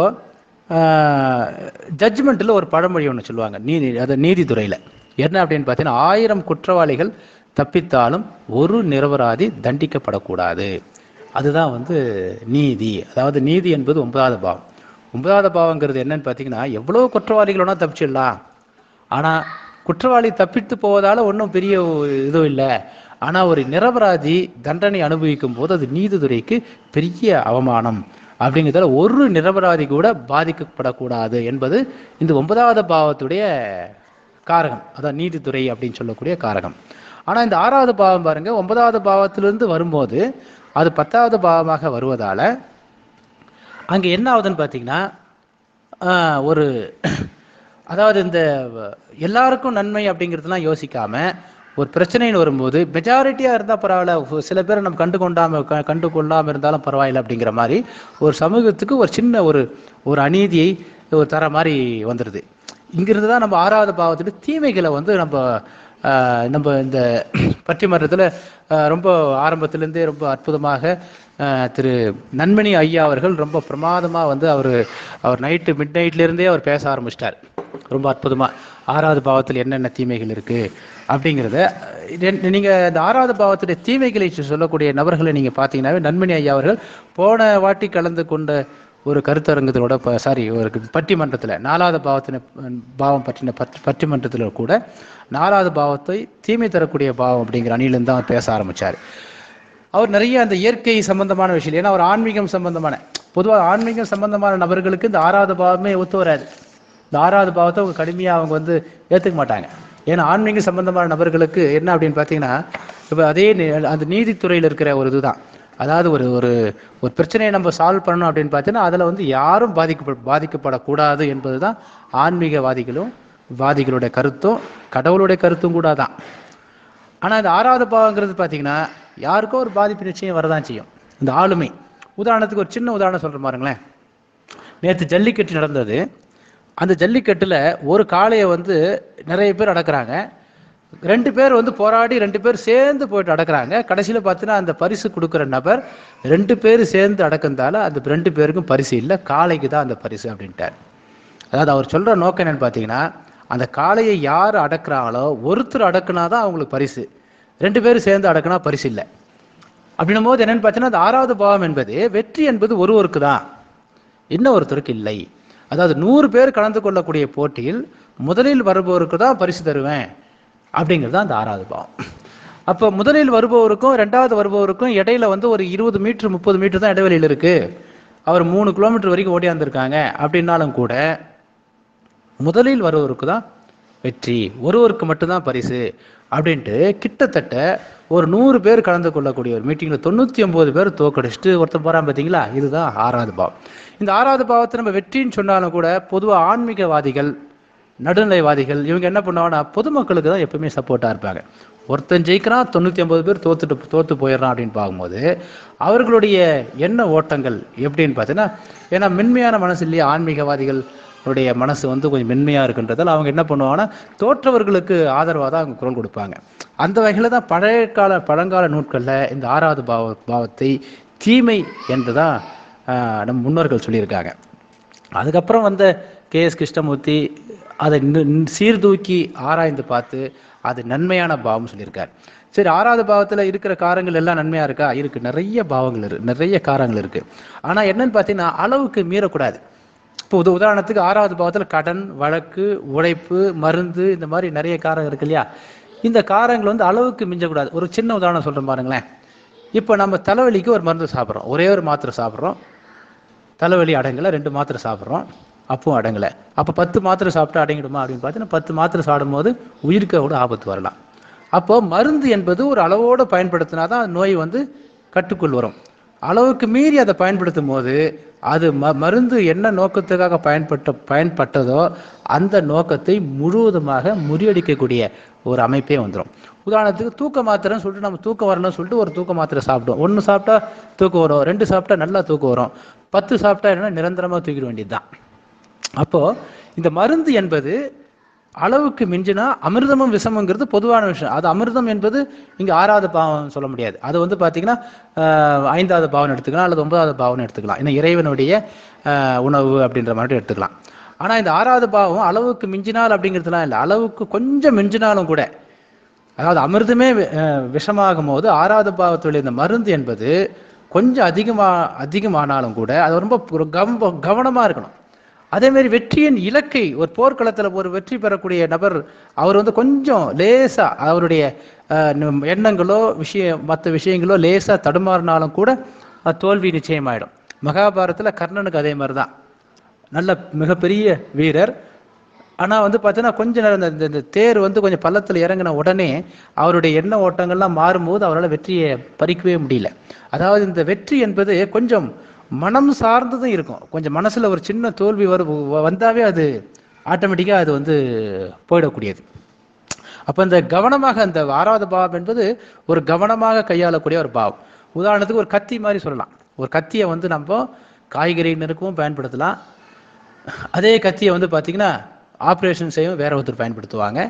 ஜட்ஜ்மெண்ட்டில் ஒரு பழமொழி ஒன்று சொல்லுவாங்க நீதி அது நீதித்துறையில் என்ன அப்படின்னு பார்த்தீங்கன்னா ஆயிரம் குற்றவாளிகள் தப்பித்தாலும் ஒரு நிரபராதி தண்டிக்கப்படக்கூடாது அதுதான் வந்து நீதி அதாவது நீதி என்பது ஒன்பதாவது பாவம் ஒன்பதாவது பாவங்கிறது என்னன்னு பார்த்தீங்கன்னா எவ்வளோ குற்றவாளிகள் வேணால் தப்பிச்சிடலாம் ஆனால் குற்றவாளி தப்பித்து போவதால ஒன்றும் பெரிய ஒரு இதுவும் இல்லை ஆனால் ஒரு நிரபராதி தண்டனை அனுபவிக்கும் போது அது நீதித்துறைக்கு பெரிய அவமானம் அப்படிங்கிறதால ஒரு நிரபராதி கூட பாதிக்கப்படக்கூடாது என்பது இந்த ஒன்பதாவது பாவத்துடைய காரகம் அதான் நீதித்துறை அப்படின்னு சொல்லக்கூடிய காரகம் ஆனால் இந்த ஆறாவது பாவம் பாருங்க ஒன்பதாவது பாவத்திலிருந்து வரும்போது அது பத்தாவது பாவமாக வருவதால அங்கே என்ன ஆகுதுன்னு பார்த்தீங்கன்னா ஆஹ், ஒரு அதாவது இந்த எல்லாருக்கும் நன்மை அப்படிங்கிறதுலாம் யோசிக்காம ஒரு பிரச்சனைன்னு வரும்போது மெஜாரிட்டியாக இருந்தால் பரவாயில்ல ஒரு சில பேரை நம்ம கண்டு கொண்டாம க- கண்டு கொள்ளாமல் இருந்தாலும் பரவாயில்ல அப்படிங்கிற மாதிரி ஒரு சமூகத்துக்கு ஒரு சின்ன ஒரு ஒரு அநீதியை ஒரு தர மாதிரி வந்துடுது இங்கிருந்து தான் நம்ம ஆறாவது பாவத்துக்கு தீமைகளை வந்து நம்ம ஆஹ், நம்ம இந்த பட்டிமன்றத்தில் ரொம்ப ஆரம்பத்திலேருந்தே ரொம்ப அற்புதமாக ஆஹ், திரு நன்மணி ஐயா அவர்கள் ரொம்ப பிரமாதமாக வந்து அவர் அவர் நைட்டு மிட் நைட்லேருந்தே அவர் பேச ஆரம்பிச்சிட்டார் ரொம்ப அற்புதமாக ஆறாவது பாவத்தில் என்னென்ன தீமைகள் இருக்குது அப்படிங்கிறத நீங்கள் இந்த ஆறாவது பாவத்துடைய தீமைகளை சொல்லக்கூடிய நபர்களை நீங்கள் பார்த்தீங்கன்னாவே நன்மணி ஐயா அவர்கள் போன வாட்டி கலந்து கொண்ட ஒரு கருத்தரங்கத்திலோட சாரி ஒரு பட்டிமன்றத்தில் நாலாவது பாவத்தின பாவம் பற்றின பட் பட்டிமன்றத்தில் கூட நாலாவது பாவத்தை தீமை தரக்கூடிய பாவம் அப்படிங்கிற அணியிலிருந்து தான் அவர் பேச ஆரம்பிச்சார் அவர் நிறைய அந்த இயற்கை சம்பந்தமான விஷயம் ஏன்னா அவர் ஆன்மீகம் சம்பந்தமான பொதுவாக ஆன்மீகம் சம்பந்தமான நபர்களுக்கு இந்த ஆறாவது பாவமே ஒத்து வராது இந்த ஆறாவது பாவத்தை அவங்க கடுமையாக அவங்க வந்து ஏற்றுக்க மாட்டாங்க ஏன்னா ஆன்மீக சம்பந்தமான நபர்களுக்கு என்ன அப்படின்னு பார்த்தீங்கன்னா இப்போ அதே நி- அந்த நீதித்துறையில் இருக்கிற ஒரு இதுதான் அதாவது ஒரு ஒரு ஒரு பிரச்சனையை நம்ம சால்வ் பண்ணணும் அப்படின்னு பார்த்தீங்கன்னா அதில் வந்து யாரும் பாதிக்கப்ப பாதிக்கப்படக்கூடாது என்பது தான் ஆன்மீகவாதிகளும் வாதிகளுடைய கருத்தும் கடவுளுடைய கருத்தும் கூட தான் ஆனால் இந்த ஆறாவது பாவங்கிறது பார்த்தீங்கன்னா யாருக்கோ ஒரு பாதிப்பு நிச்சயம் வரதான் செய்யும் இந்த ஆளுமை உதாரணத்துக்கு ஒரு சின்ன உதாரணம் சொல்கிறேன் பாருங்களேன் நேற்று ஜல்லிக்கட்டு நடந்தது அந்த ஜல்லிக்கட்டில் ஒரு காளையை வந்து நிறைய பேர் அடக்குறாங்க ரெண்டு பேர் வந்து போராடி ரெண்டு பேர் சேர்ந்து போயிட்டு அடக்குறாங்க கடைசியில் பார்த்தீங்கன்னா அந்த பரிசு கொடுக்குற நபர் ரெண்டு பேர் சேர்ந்து அடக்குந்தால அந்த ரெண்டு பேருக்கும் பரிசு இல்லை காளைக்கு தான் அந்த பரிசு அப்படின்ட்டார் அதாவது அவர் சொல்கிற நோக்கம் என்னன்னு பார்த்தீங்கன்னா அந்த காளையை யார் அடக்குறாங்களோ ஒருத்தர் அடக்குனா தான் அவங்களுக்கு பரிசு ரெண்டு பேரும் சேர்ந்து அடக்குனா பரிசு இல்லை அப்படின்னும் போது என்னன்னு பார்த்தீங்கன்னா அந்த ஆறாவது பாவம் என்பது வெற்றி என்பது ஒருவருக்கு தான் இன்னும் ஒருத்தருக்கு இல்லை அதாவது நூறு பேர் கலந்து கொள்ளக்கூடிய போட்டியில் முதலில் வருபவருக்கு தான் பரிசு தருவேன் அப்படிங்கிறது தான் அந்த ஆறாவது பாவம் அப்போ முதலில் வருபவருக்கும் ரெண்டாவது வருபவருக்கும் இடையில வந்து ஒரு இருபது மீட்டர் முப்பது மீட்டர் தான் இடைவெளியில் இருக்கு அவர் மூணு கிலோமீட்டர் வரைக்கும் ஓடியாந்துருக்காங்க அப்படின்னாலும் கூட முதலில் வருவருக்கு தான் வெற்றி ஒருவருக்கு மட்டும்தான் பரிசு அப்படின்ட்டு கிட்டத்தட்ட ஒரு நூறு பேர் கலந்து கொள்ளக்கூடிய ஒரு மீட்டிங்கில் தொண்ணூற்றி ஒம்பது பேர் தோக்கடிச்சிட்டு ஒருத்தர் போகிறான் பார்த்தீங்களா இதுதான் ஆறாவது பாவம் இந்த ஆறாவது பாவத்தை நம்ம வெற்றின்னு சொன்னாலும் கூட பொதுவாக ஆன்மீகவாதிகள் நடுநிலைவாதிகள் இவங்க என்ன பண்ணுவாங்கன்னா பொதுமக்களுக்கு தான் எப்பவுமே சப்போர்ட்டாக இருப்பாங்க ஒருத்தன் ஜெயிக்கிறான் தொண்ணூற்றி ஒன்பது பேர் தோத்துட்டு தோத்து போயிடுறான் அப்படின்னு பார்க்கும்போது அவர்களுடைய எண்ண ஓட்டங்கள் எப்படின்னு பார்த்தீங்கன்னா ஏன்னா மென்மையான மனசு இல்லையா ஆன்மீகவாதிகள் உடைய மனசு வந்து கொஞ்சம் மென்மையாக இருக்குன்றதால அவங்க என்ன பண்ணுவாங்கன்னா தோற்றவர்களுக்கு ஆதரவாக தான் அவங்க குரல் கொடுப்பாங்க அந்த வகையில் தான் பழைய கால பழங்கால நூட்களில் இந்த ஆறாவது பாவ பாவத்தை தீமை என்று தான் ஆஹ், நம் முன்னோர்கள் சொல்லியிருக்காங்க அதுக்கப்புறம் வந்த கே எஸ் கிருஷ்ணமூர்த்தி அதை இன்னும் இன்னும் சீர்தூக்கி ஆராய்ந்து பார்த்து அது நன்மையான பாவம் சொல்லியிருக்கார் சரி ஆறாவது பாவத்தில் இருக்கிற காரங்கள் எல்லாம் நன்மையா இருக்கா இருக்கு நிறைய பாவங்கள் இருக்கு நிறைய காரங்கள் இருக்கு ஆனா என்னன்னு பார்த்தீங்கன்னா அளவுக்கு மீறக்கூடாது இப்போ உத உதாரணத்துக்கு ஆறாவது பாவத்தில் கடன் வழக்கு உழைப்பு மருந்து இந்த மாதிரி நிறைய காரம் இருக்கு இல்லையா இந்த காரங்கள் வந்து அளவுக்கு மிஞ்சக்கூடாது ஒரு சின்ன உதாரணம் சொல்றேன் பாருங்களேன் இப்போ நம்ம தலைவலிக்கு ஒரு மருந்து சாப்பிட்றோம் ஒரே ஒரு மாத்திரை சாப்பிட்றோம் தலைவலி அடங்கலை ரெண்டு மாத்திரை சாப்பிட்றோம் அப்பவும் அடங்கலை அப்போ பத்து மாத்திரை சாப்பிட்டா அடங்கிடுமா அப்படின்னு பார்த்தீங்கன்னா பத்து மாத்திரை சாப்பிடும்போது உயிருக்கு கூட ஆபத்து வரலாம் அப்போ மருந்து என்பது ஒரு அளவோடு பயன்படுத்தினா தான் நோய் வந்து கட்டுக்குள் வரும் அளவுக்கு மீறி அதை பயன்படுத்தும் போது அது ம மருந்து என்ன நோக்கத்துக்காக பயன்பட்ட பயன்பட்டதோ அந்த நோக்கத்தை முழுவதுமாக முறியடிக்கக்கூடிய ஒரு அமைப்பே வந்துடும் உதாரணத்துக்கு தூக்க மாத்திரைன்னு சொல்லிட்டு நம்ம தூக்கம் வரணும்னு சொல்லிட்டு ஒரு தூக்க மாத்திரை சாப்பிடுவோம் ஒன்று சாப்பிட்டா தூக்கம் வரும் ரெண்டு சாப்பிட்டா நல்லா தூக்கம் வரும் பத்து சாப்பிட்டா என்ன நிரந்தரமாக தூக்கிட வேண்டியது தான் அப்போ இந்த மருந்து என்பது அளவுக்கு மிஞ்சினா அமிர்தமும் விஷமுங்கிறது பொதுவான விஷயம் அது அமிர்தம் என்பது இங்க ஆறாவது பாவம் சொல்ல முடியாது அது வந்து பாத்தீங்கன்னா ஆஹ், ஐந்தாவது பாவம் எடுத்துக்கலாம் அல்லது ஒன்பதாவது பாவம் எடுத்துக்கலாம் ஏன்னா இறைவனுடைய ஆஹ், உணவு அப்படின்ற மாதிரி எடுத்துக்கலாம் ஆனா இந்த ஆறாவது பாவம் அளவுக்கு மிஞ்சினால் அப்படிங்கிறதுலாம் இல்லை அளவுக்கு கொஞ்சம் மிஞ்சினாலும் கூட அதாவது அமிர்தமே வி- அஹ் விஷமாகும் போது ஆறாவது பாவத்துடைய இந்த மருந்து என்பது கொஞ்சம் அதிகமா அதிகமானாலும் கூட அது ரொம்ப ஒரு கவ கவனமா இருக்கணும் அதே மாதிரி வெற்றியின் இலக்கை ஒரு போர்க்களத்துல ஒரு வெற்றி பெறக்கூடிய நபர் அவர் வந்து கொஞ்சம் லேசா அவருடைய அஹ், நம் எண்ணங்களோ விஷயம் மற்ற விஷயங்களோ லேசா தடுமாறினாலும் கூட அது தோல்வி நிச்சயமாயிடும் மகாபாரதத்துல கர்ணனுக்கு அதே மாதிரி தான் நல்ல மிகப்பெரிய வீரர் ஆனா வந்து பார்த்தீங்கன்னா கொஞ்ச நேரம் இந்த- இந்த இந்த தேர் வந்து கொஞ்சம் பள்ளத்துல இறங்கின உடனே அவருடைய எண்ண ஓட்டங்கள்லாம் மாறும்போது அவரால் வெற்றியை பறிக்கவே முடியல அதாவது இந்த வெற்றி என்பது கொஞ்சம் மனம் சார்ந்ததும் இருக்கும் கொஞ்சம் மனசுல ஒரு சின்ன தோல்வி வரும் வந்தாவே அது ஆட்டோமேட்டிக்கா அது வந்து போயிடக்கூடியது அப்ப இந்த கவனமாக அந்த ஆறாவது பாவம் என்பது ஒரு கவனமாக கையாளக்கூடிய ஒரு பாவம் உதாரணத்துக்கு ஒரு கத்தி மாதிரி சொல்லலாம் ஒரு கத்தியை வந்து நம்ம காய்கறி நெருக்கவும் பயன்படுத்தலாம் அதே கத்தியை வந்து பார்த்தீங்கன்னா ஆப்ரேஷன் செய்யவும் வேற ஒருத்தர் பயன்படுத்துவாங்க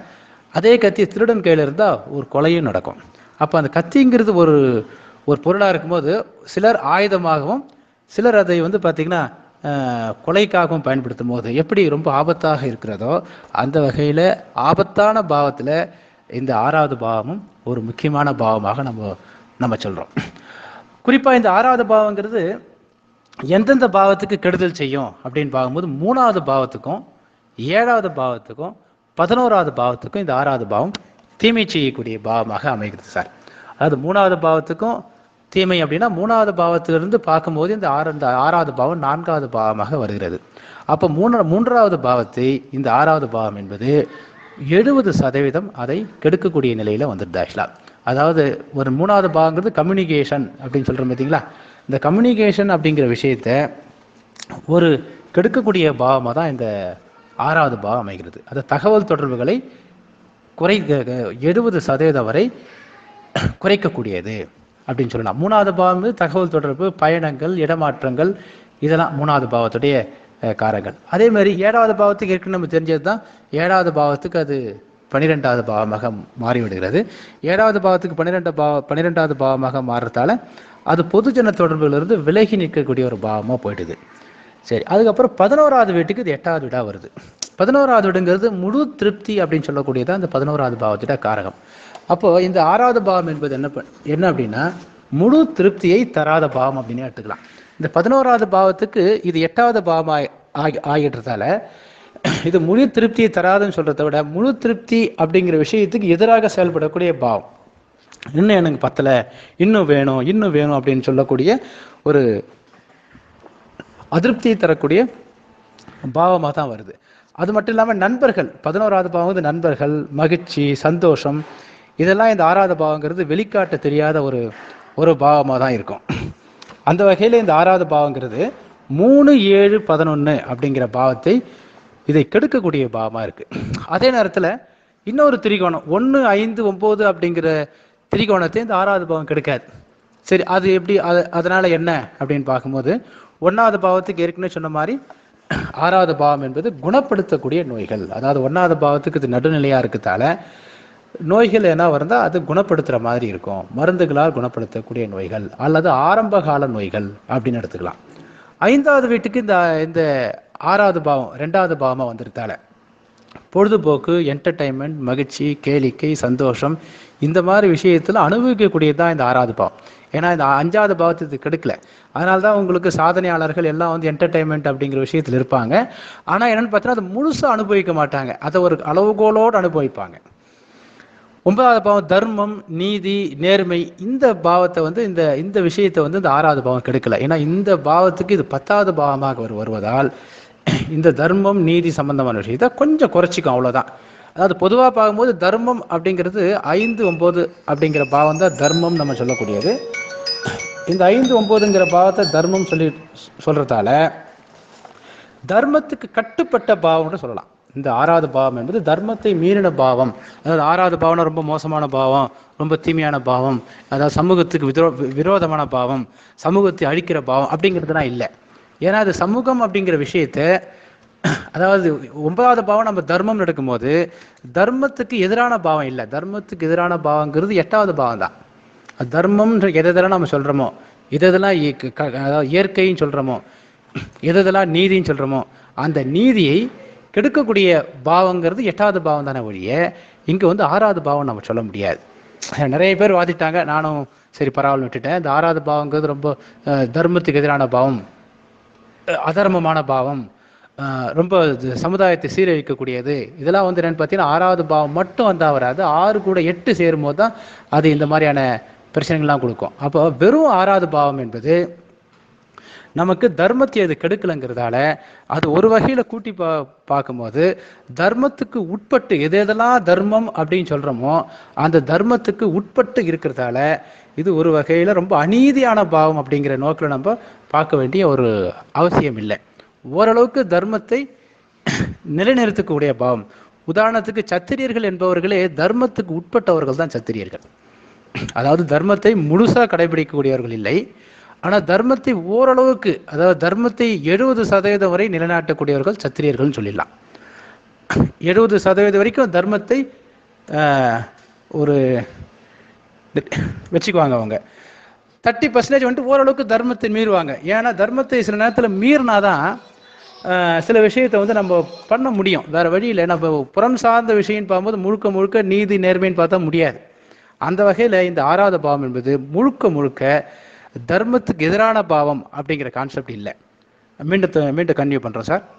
அதே கத்தி திருடன் கையில் இருந்தால் ஒரு கொலையும் நடக்கும் அப்போ அந்த கத்திங்கிறது ஒரு ஒரு பொருளாக இருக்கும்போது சிலர் ஆயுதமாகவும் சிலர் அதை வந்து பார்த்திங்கன்னா அஹ், கொலைக்காகவும் பயன்படுத்தும் போது எப்படி ரொம்ப ஆபத்தாக இருக்கிறதோ அந்த வகையில் ஆபத்தான பாவத்தில் இந்த ஆறாவது பாவமும் ஒரு முக்கியமான பாவமாக நம்ம நம்ம சொல்கிறோம் குறிப்பாக இந்த ஆறாவது பாவங்கிறது எந்தெந்த பாவத்துக்கு கெடுதல் செய்யும் அப்படின்னு பார்க்கும்போது மூணாவது பாவத்துக்கும் ஏழாவது பாவத்துக்கும் பதினோராவது பாவத்துக்கும் இந்த ஆறாவது பாவம் தீமை செய்யக்கூடிய பாவமாக அமைகிறது சார் அதாவது மூணாவது பாவத்துக்கும் தீமை அப்படின்னா மூணாவது பாவத்திலிருந்து பார்க்கும்போது இந்த ஆறு இந்த ஆறாவது பாவம் நான்காவது பாவமாக வருகிறது அப்போ மூணு மூன்றாவது பாவத்தை இந்த ஆறாவது பாவம் என்பது எழுபது சதவீதம் அதை கெடுக்கக்கூடிய நிலையில் வந்துடுது ஆக்சுவலாக அதாவது ஒரு மூணாவது பாவங்கிறது கம்யூனிகேஷன் அப்படின்னு சொல்கிறோம் பார்த்தீங்களா இந்த கம்யூனிகேஷன் அப்படிங்கிற விஷயத்த ஒரு கெடுக்கக்கூடிய பாவமாக தான் இந்த ஆறாவது பாவம் அமைகிறது அது தகவல் தொடர்புகளை குறை எழுபது சதவீதம் வரை குறைக்கக்கூடியது அப்படின்னு சொல்லலாம் மூணாவது பாவம் வந்து தகவல் தொடர்பு பயணங்கள் இடமாற்றங்கள் இதெல்லாம் மூணாவது பாவத்துடைய அஹ், காரங்கள் அதே மாதிரி ஏழாவது பாவத்துக்கு ஏற்கனவே நம்ம தெரிஞ்சது தான் ஏழாவது பாவத்துக்கு அது பன்னிரெண்டாவது பாவமாக மாறிவிடுகிறது ஏழாவது பாவத்துக்கு பன்னிரெண்டு பாவ பன்னிரெண்டாவது பாவமாக மாறுறதால அது பொதுஜன தொடர்புகளிலிருந்து விலகி நிற்கக்கூடிய ஒரு பாவமாக போயிடுது சரி அதுக்கப்புறம் பதினோராவது வீட்டுக்கு இது எட்டாவது வீடாக வருது பதினோராவது வீடுங்கிறது முழு திருப்தி அப்படின்னு சொல்லக்கூடியது அந்த பதினோராவது பாவத்திட காரகம் அப்போ இந்த ஆறாவது பாவம் என்பது என்ன பண்- என்ன அப்படின்னா முழு திருப்தியை தராத பாவம் அப்படின்னு எடுத்துக்கலாம் இந்த பதினோராவது பாவத்துக்கு இது எட்டாவது பாவம் ஆகி ஆகி- ஆகிடுறதால இது முழு திருப்தியை தராதுன்னு சொல்றதை விட முழு திருப்தி அப்படிங்கிற விஷயத்துக்கு எதிராக செயல்படக்கூடிய பாவம் இன்னும் எனக்கு பத்தல இன்னும் வேணும் இன்னும் வேணும் அப்படின்னு சொல்லக்கூடிய ஒரு அதிருப்தியை தரக்கூடிய பாவமாக தான் வருது அது மட்டும் இல்லாமல் நண்பர்கள் பதினோராவது பாவம் வந்து நண்பர்கள் மகிழ்ச்சி சந்தோஷம் இதெல்லாம் இந்த ஆறாவது பாவங்கிறது வெளிக்காட்ட தெரியாத ஒரு ஒரு பாவமாக தான் இருக்கும் அந்த வகையில் இந்த ஆறாவது பாவங்கிறது மூணு ஏழு பதினொன்று அப்படிங்கிற பாவத்தை இதை கெடுக்கக்கூடிய பாவமாக இருக்குது அதே நேரத்தில் இன்னொரு திரிகோணம் ஒன்று ஐந்து ஒம்பது அப்படிங்கிற திரிகோணத்தை இந்த ஆறாவது பாவம் கெடுக்காது சரி அது எப்படி அது அதனால என்ன அப்படின்னு பார்க்கும்போது ஒன்றாவது பாவத்துக்கு ஏற்கனவே சொன்ன மாதிரி ஆறாவது பாவம் என்பது குணப்படுத்தக்கூடிய நோய்கள் அதாவது ஒன்றாவது பாவத்துக்கு இது நடுநிலையாக இருக்கிறதால நோய்கள் என்ன இருந்தால் அது குணப்படுத்துகிற மாதிரி இருக்கும் மருந்துகளால் குணப்படுத்தக்கூடிய நோய்கள் அல்லது ஆரம்ப கால நோய்கள் அப்படின்னு எடுத்துக்கலாம் ஐந்தாவது வீட்டுக்கு இந்த இந்த ஆறாவது பாவம் ரெண்டாவது பாவமாக வந்திருந்தால பொழுதுபோக்கு என்டர்டைன்மெண்ட் மகிழ்ச்சி கேளிக்கை சந்தோஷம் இந்த மாதிரி விஷயத்தில் அனுபவிக்கக்கூடியது தான் இந்த ஆறாவது பாவம் ஏன்னா இந்த அஞ்சாவது பாவத்துக்கு இது கெடுக்கல அதனால தான் உங்களுக்கு சாதனையாளர்கள் எல்லாம் வந்து என்டர்டைன்மெண்ட் அப்படிங்கிற விஷயத்தில் இருப்பாங்க ஆனால் என்னன்னு பார்த்தீங்கன்னா அதை முழுசாக அனுபவிக்க மாட்டாங்க அதை ஒரு அளவுகோலோடு அனுபவிப்பாங்க ஒன்பதாவது பாவம் தர்மம் நீதி நேர்மை இந்த பாவத்தை வந்து இந்த இந்த விஷயத்தை வந்து இந்த ஆறாவது பாவம் கெடுக்கல ஏன்னா இந்த பாவத்துக்கு இது பத்தாவது பாவமாக வரு வருவதால் இந்த தர்மம் நீதி சம்பந்தமான விஷயத்தை கொஞ்சம் குறைச்சிக்கும் அவ்வளவுதான் அதாவது பொதுவாக பார்க்கும்போது தர்மம் அப்படிங்கிறது ஐந்து ஒன்பது அப்படிங்கிற பாவம் தான் தர்மம் நம்ம சொல்லக்கூடியது இந்த ஐந்து ஒன்பதுங்கிற பாவத்தை தர்மம் சொல்லி சொல்றதால தர்மத்துக்கு கட்டுப்பட்ட பாவம்னு சொல்லலாம் இந்த ஆறாவது பாவம் என்பது தர்மத்தை மீறின பாவம் அதாவது ஆறாவது பாவம்னா ரொம்ப மோசமான பாவம் ரொம்ப தீமையான பாவம் அதாவது சமூகத்துக்கு விரோ விரோதமான பாவம் சமூகத்தை அழிக்கிற பாவம் அப்படிங்கிறதுலாம் இல்லை ஏன்னா அது சமூகம் அப்படிங்கிற விஷயத்த அதாவது ஒன்பதாவது பாவம் நம்ம தர்மம் நடக்கும்போது தர்மத்துக்கு எதிரான பாவம் இல்லை தர்மத்துக்கு எதிரான பாவங்கிறது எட்டாவது பாவம் தான் தர்மம்ன்ற எதை எதெல்லாம் நம்ம சொல்கிறோமோ எது எதெல்லாம் இ- க- க- அதாவது இயற்கைன்னு சொல்கிறோமோ எது எதெல்லாம் நீதின்னு சொல்கிறோமோ அந்த நீதியை கெடுக்கக்கூடிய பாவங்கிறது எட்டாவது பாவம் தானே ஒழிய இங்கே வந்து ஆறாவது பாவம் நம்ம சொல்ல முடியாது நிறைய பேர் வாதிட்டாங்க நானும் சரி பரவாயில்ல விட்டுட்டேன் இந்த ஆறாவது பாவங்கிறது ரொம்ப அஹ், தர்மத்துக்கு எதிரான பாவம் அஹ், அதர்மமான பாவம் அஹ், ரொம்ப இது சமுதாயத்தை சீரழிக்கக்கூடியது இதெல்லாம் வந்து என்னன்னு பார்த்தீங்கன்னா ஆறாவது பாவம் மட்டும் வந்தால் வராது ஆறு கூட எட்டு சேரும் போது தான் அது இந்த மாதிரியான பிரச்சனைகள்லாம் கொடுக்கும் அப்போ வெறும் ஆறாவது பாவம் என்பது நமக்கு தர்மத்தை அது கெடுக்கலைங்கிறதால அது ஒரு வகையில் கூட்டி பா பார்க்கும்போது தர்மத்துக்கு உட்பட்டு எது எதெல்லாம் தர்மம் அப்படின்னு சொல்கிறோமோ அந்த தர்மத்துக்கு உட்பட்டு இருக்கிறதால இது ஒரு வகையில் ரொம்ப அநீதியான பாவம் அப்படிங்கிற நோக்கில் நம்ம பார்க்க வேண்டிய ஒரு அவசியம் இல்லை ஓரளவுக்கு தர்மத்தை நிலைநிறுத்தக்கூடிய பாவம் உதாரணத்துக்கு சத்திரியர்கள் என்பவர்களே தர்மத்துக்கு உட்பட்டவர்கள் தான் சத்திரியர்கள் அதாவது தர்மத்தை முழுசா கடைபிடிக்கக்கூடியவர்கள் இல்லை ஆனால் தர்மத்தை ஓரளவுக்கு அதாவது தர்மத்தை எழுபது சதவீதம் வரை நிலைநாட்டக்கூடியவர்கள் சத்திரியர்கள்னு சொல்லிடலாம் எழுபது சதவீதம் வரைக்கும் தர்மத்தை ஆஹ், ஒரு வச்சுக்குவாங்க அவங்க தேர்ட்டி பர்சன்டேஜ் வந்துட்டு ஓரளவுக்கு தர்மத்தை மீறுவாங்க ஏன்னா தர்மத்தை சில நேரத்தில் மீறினாதான் ஆஹ், சில விஷயத்தை வந்து நம்ம பண்ண முடியும் வேற வழி இல்லை நம்ம புறம் சார்ந்த விஷயம்னு பார்க்கும்போது முழுக்க முழுக்க நீதி நேர்மைன்னு பார்த்தா முடியாது அந்த வகையில் இந்த ஆறாவது பாவம் என்பது முழுக்க முழுக்க தர்மத்துக்கு எதிரான பாவம் அப்படிங்கிற கான்செப்ட் இல்லை மீண்டும் த- மீண்டும் கன்டினியூ பண்ணுறோம் சார்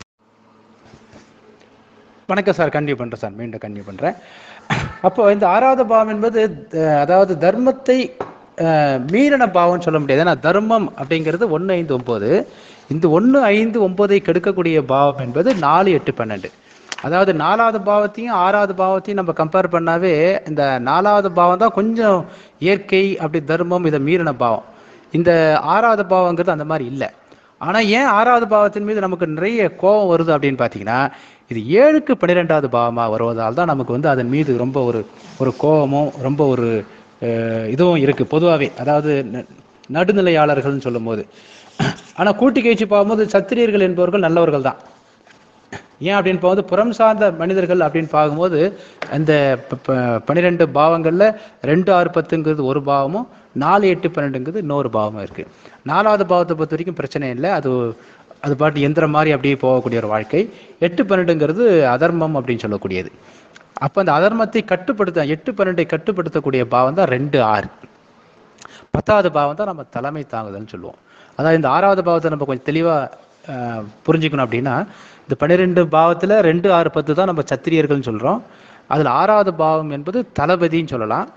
வணக்கம் சார் கன்டினியூ பண்ணுறேன் சார் மீண்டும் கன்டினியூ பண்ணுறேன் அப்போ இந்த ஆறாவது பாவம் என்பது அஹ், அதாவது தர்மத்தை அஹ், மீறின பாவம்னு சொல்ல முடியாது ஏன்னா தர்மம் அப்படிங்கிறது ஒன்று ஐந்து ஒம்பது இந்த ஒன்று ஐந்து ஒன்பதை கெடுக்கக்கூடிய பாவம் என்பது நாலு எட்டு பன்னெண்டு அதாவது நாலாவது பாவத்தையும் ஆறாவது பாவத்தையும் நம்ம கம்பேர் பண்ணாவே இந்த நாலாவது பாவம் தான் கொஞ்சம் இயற்கை அப்படி தர்மம் இதை மீறின பாவம் இந்த ஆறாவது பாவங்கிறது அந்த மாதிரி இல்லை ஆனா ஏன் ஆறாவது பாவத்தின் மீது நமக்கு நிறைய கோபம் வருது அப்படின்னு பார்த்தீங்கன்னா இது ஏழுக்கு பன்னிரெண்டாவது பாவமா வருவதால் தான் நமக்கு வந்து அதன் மீது ரொம்ப ஒரு ஒரு கோபமும் ரொம்ப ஒரு அஹ், இதுவும் இருக்கு பொதுவாகவே அதாவது ந- நடுநிலையாளர்கள்னு சொல்லும்போது ஆனா கூட்டி கழிச்சு பார்க்கும்போது சத்திரியர்கள் என்பவர்கள் நல்லவர்கள் தான் ஏன் அப்படின்னு பார்க்கும்போது புறம் சார்ந்த மனிதர்கள் அப்படின்னு பார்க்கும்போது அந்த ப- ப- பன்னிரெண்டு பாவங்கள்ல ரெண்டு ஆறு பத்துங்கிறது ஒரு பாவமும் நாலு எட்டு பன்னெண்டுங்கிறது இன்னொரு பாவமும் இருக்கு நாலாவது பாவத்தை பொறுத்த வரைக்கும் பிரச்சனை இல்லை அது அது பாட்டு எந்திரம் மாதிரி அப்படியே போகக்கூடிய ஒரு வாழ்க்கை எட்டு பன்னெண்டுங்கிறது அதர்மம் அப்படின்னு சொல்லக்கூடியது அப்போ அந்த அதர்மத்தை கட்டுப்படுத்த எட்டு பன்னெண்டை கட்டுப்படுத்தக்கூடிய பாவம் தான் ரெண்டு ஆறு பத்தாவது பாவம் தான் நம்ம தலைமை தாங்குதல்னு சொல்லுவோம் அதாவது இந்த ஆறாவது பாவத்தை நம்ம கொஞ்சம் தெளிவாக புரிஞ்சுக்கணும் அப்படின்னா இந்த பன்னிரெண்டு பாவத்தில் ரெண்டு ஆறு பத்து தான் நம்ம சத்திரியர்கள்னு சொல்கிறோம் அதில் ஆறாவது பாவம் என்பது தளபதின்னு சொல்லலாம்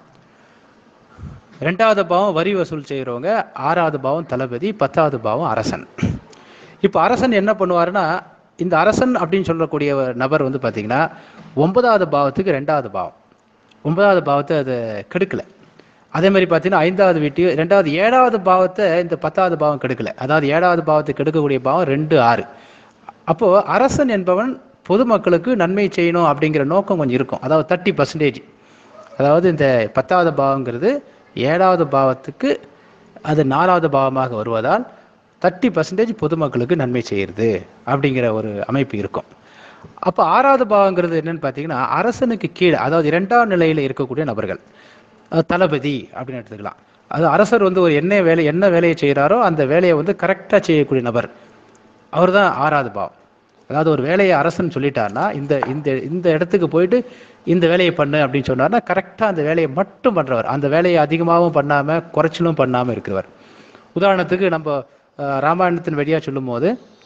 ரெண்டாவது பாவம் வரி வசூல் செய்கிறவங்க ஆறாவது பாவம் தளபதி பத்தாவது பாவம் அரசன் இப்போ அரசன் என்ன பண்ணுவாருன்னா இந்த அரசன் அப்படின்னு சொல்லக்கூடிய ஒரு நபர் வந்து பார்த்தீங்கன்னா ஒன்பதாவது பாவத்துக்கு ரெண்டாவது பாவம் ஒன்பதாவது பாவத்தை அதை கெடுக்கல அதே மாதிரி பார்த்தீங்கன்னா ஐந்தாவது வீட்டு ரெண்டாவது ஏழாவது பாவத்தை இந்த பத்தாவது பாவம் கெடுக்கல அதாவது ஏழாவது பாவத்தை கெடுக்கக்கூடிய பாவம் ரெண்டு ஆறு அப்போ அரசன் என்பவன் பொதுமக்களுக்கு நன்மை செய்யணும் அப்படிங்கிற நோக்கம் கொஞ்சம் இருக்கும் அதாவது தேர்ட்டி பர்சன்டேஜ் அதாவது இந்த பத்தாவது பாவங்கிறது ஏழாவது பாவத்துக்கு அது நாலாவது பாவமாக வருவதால் தேர்ட்டி பர்சன்டேஜ் பொதுமக்களுக்கு நன்மை செய்கிறது அப்படிங்கிற ஒரு அமைப்பு இருக்கும் அப்போ ஆறாவது பாவங்கிறது என்னன்னு பார்த்தீங்கன்னா அரசனுக்கு கீழே அதாவது இரண்டாம் நிலையில் இருக்கக்கூடிய நபர்கள் அஹ் தளபதி அப்படின்னு எடுத்துக்கலாம் அது அரசர் வந்து ஒரு என்ன வேலை என்ன வேலையை செய்கிறாரோ அந்த வேலையை வந்து கரெக்டாக செய்யக்கூடிய நபர் அவர் தான் ஆறாவது பாவம் அதாவது ஒரு வேலையை அரசன் சொல்லிட்டாருன்னா இந்த இந்த இந்த இடத்துக்கு போயிட்டு இந்த வேலையை பண்ணு அப்படின்னு சொன்னார்னா கரெக்டாக அந்த வேலையை மட்டும் பண்ணுறவர் அந்த வேலையை அதிகமாகவும் பண்ணாமல் குறைச்சலும் பண்ணாமல் இருக்கிறவர் உதாரணத்துக்கு நம்ம அஹ், ராமாயணத்தின் வழியாக சொல்லும்போது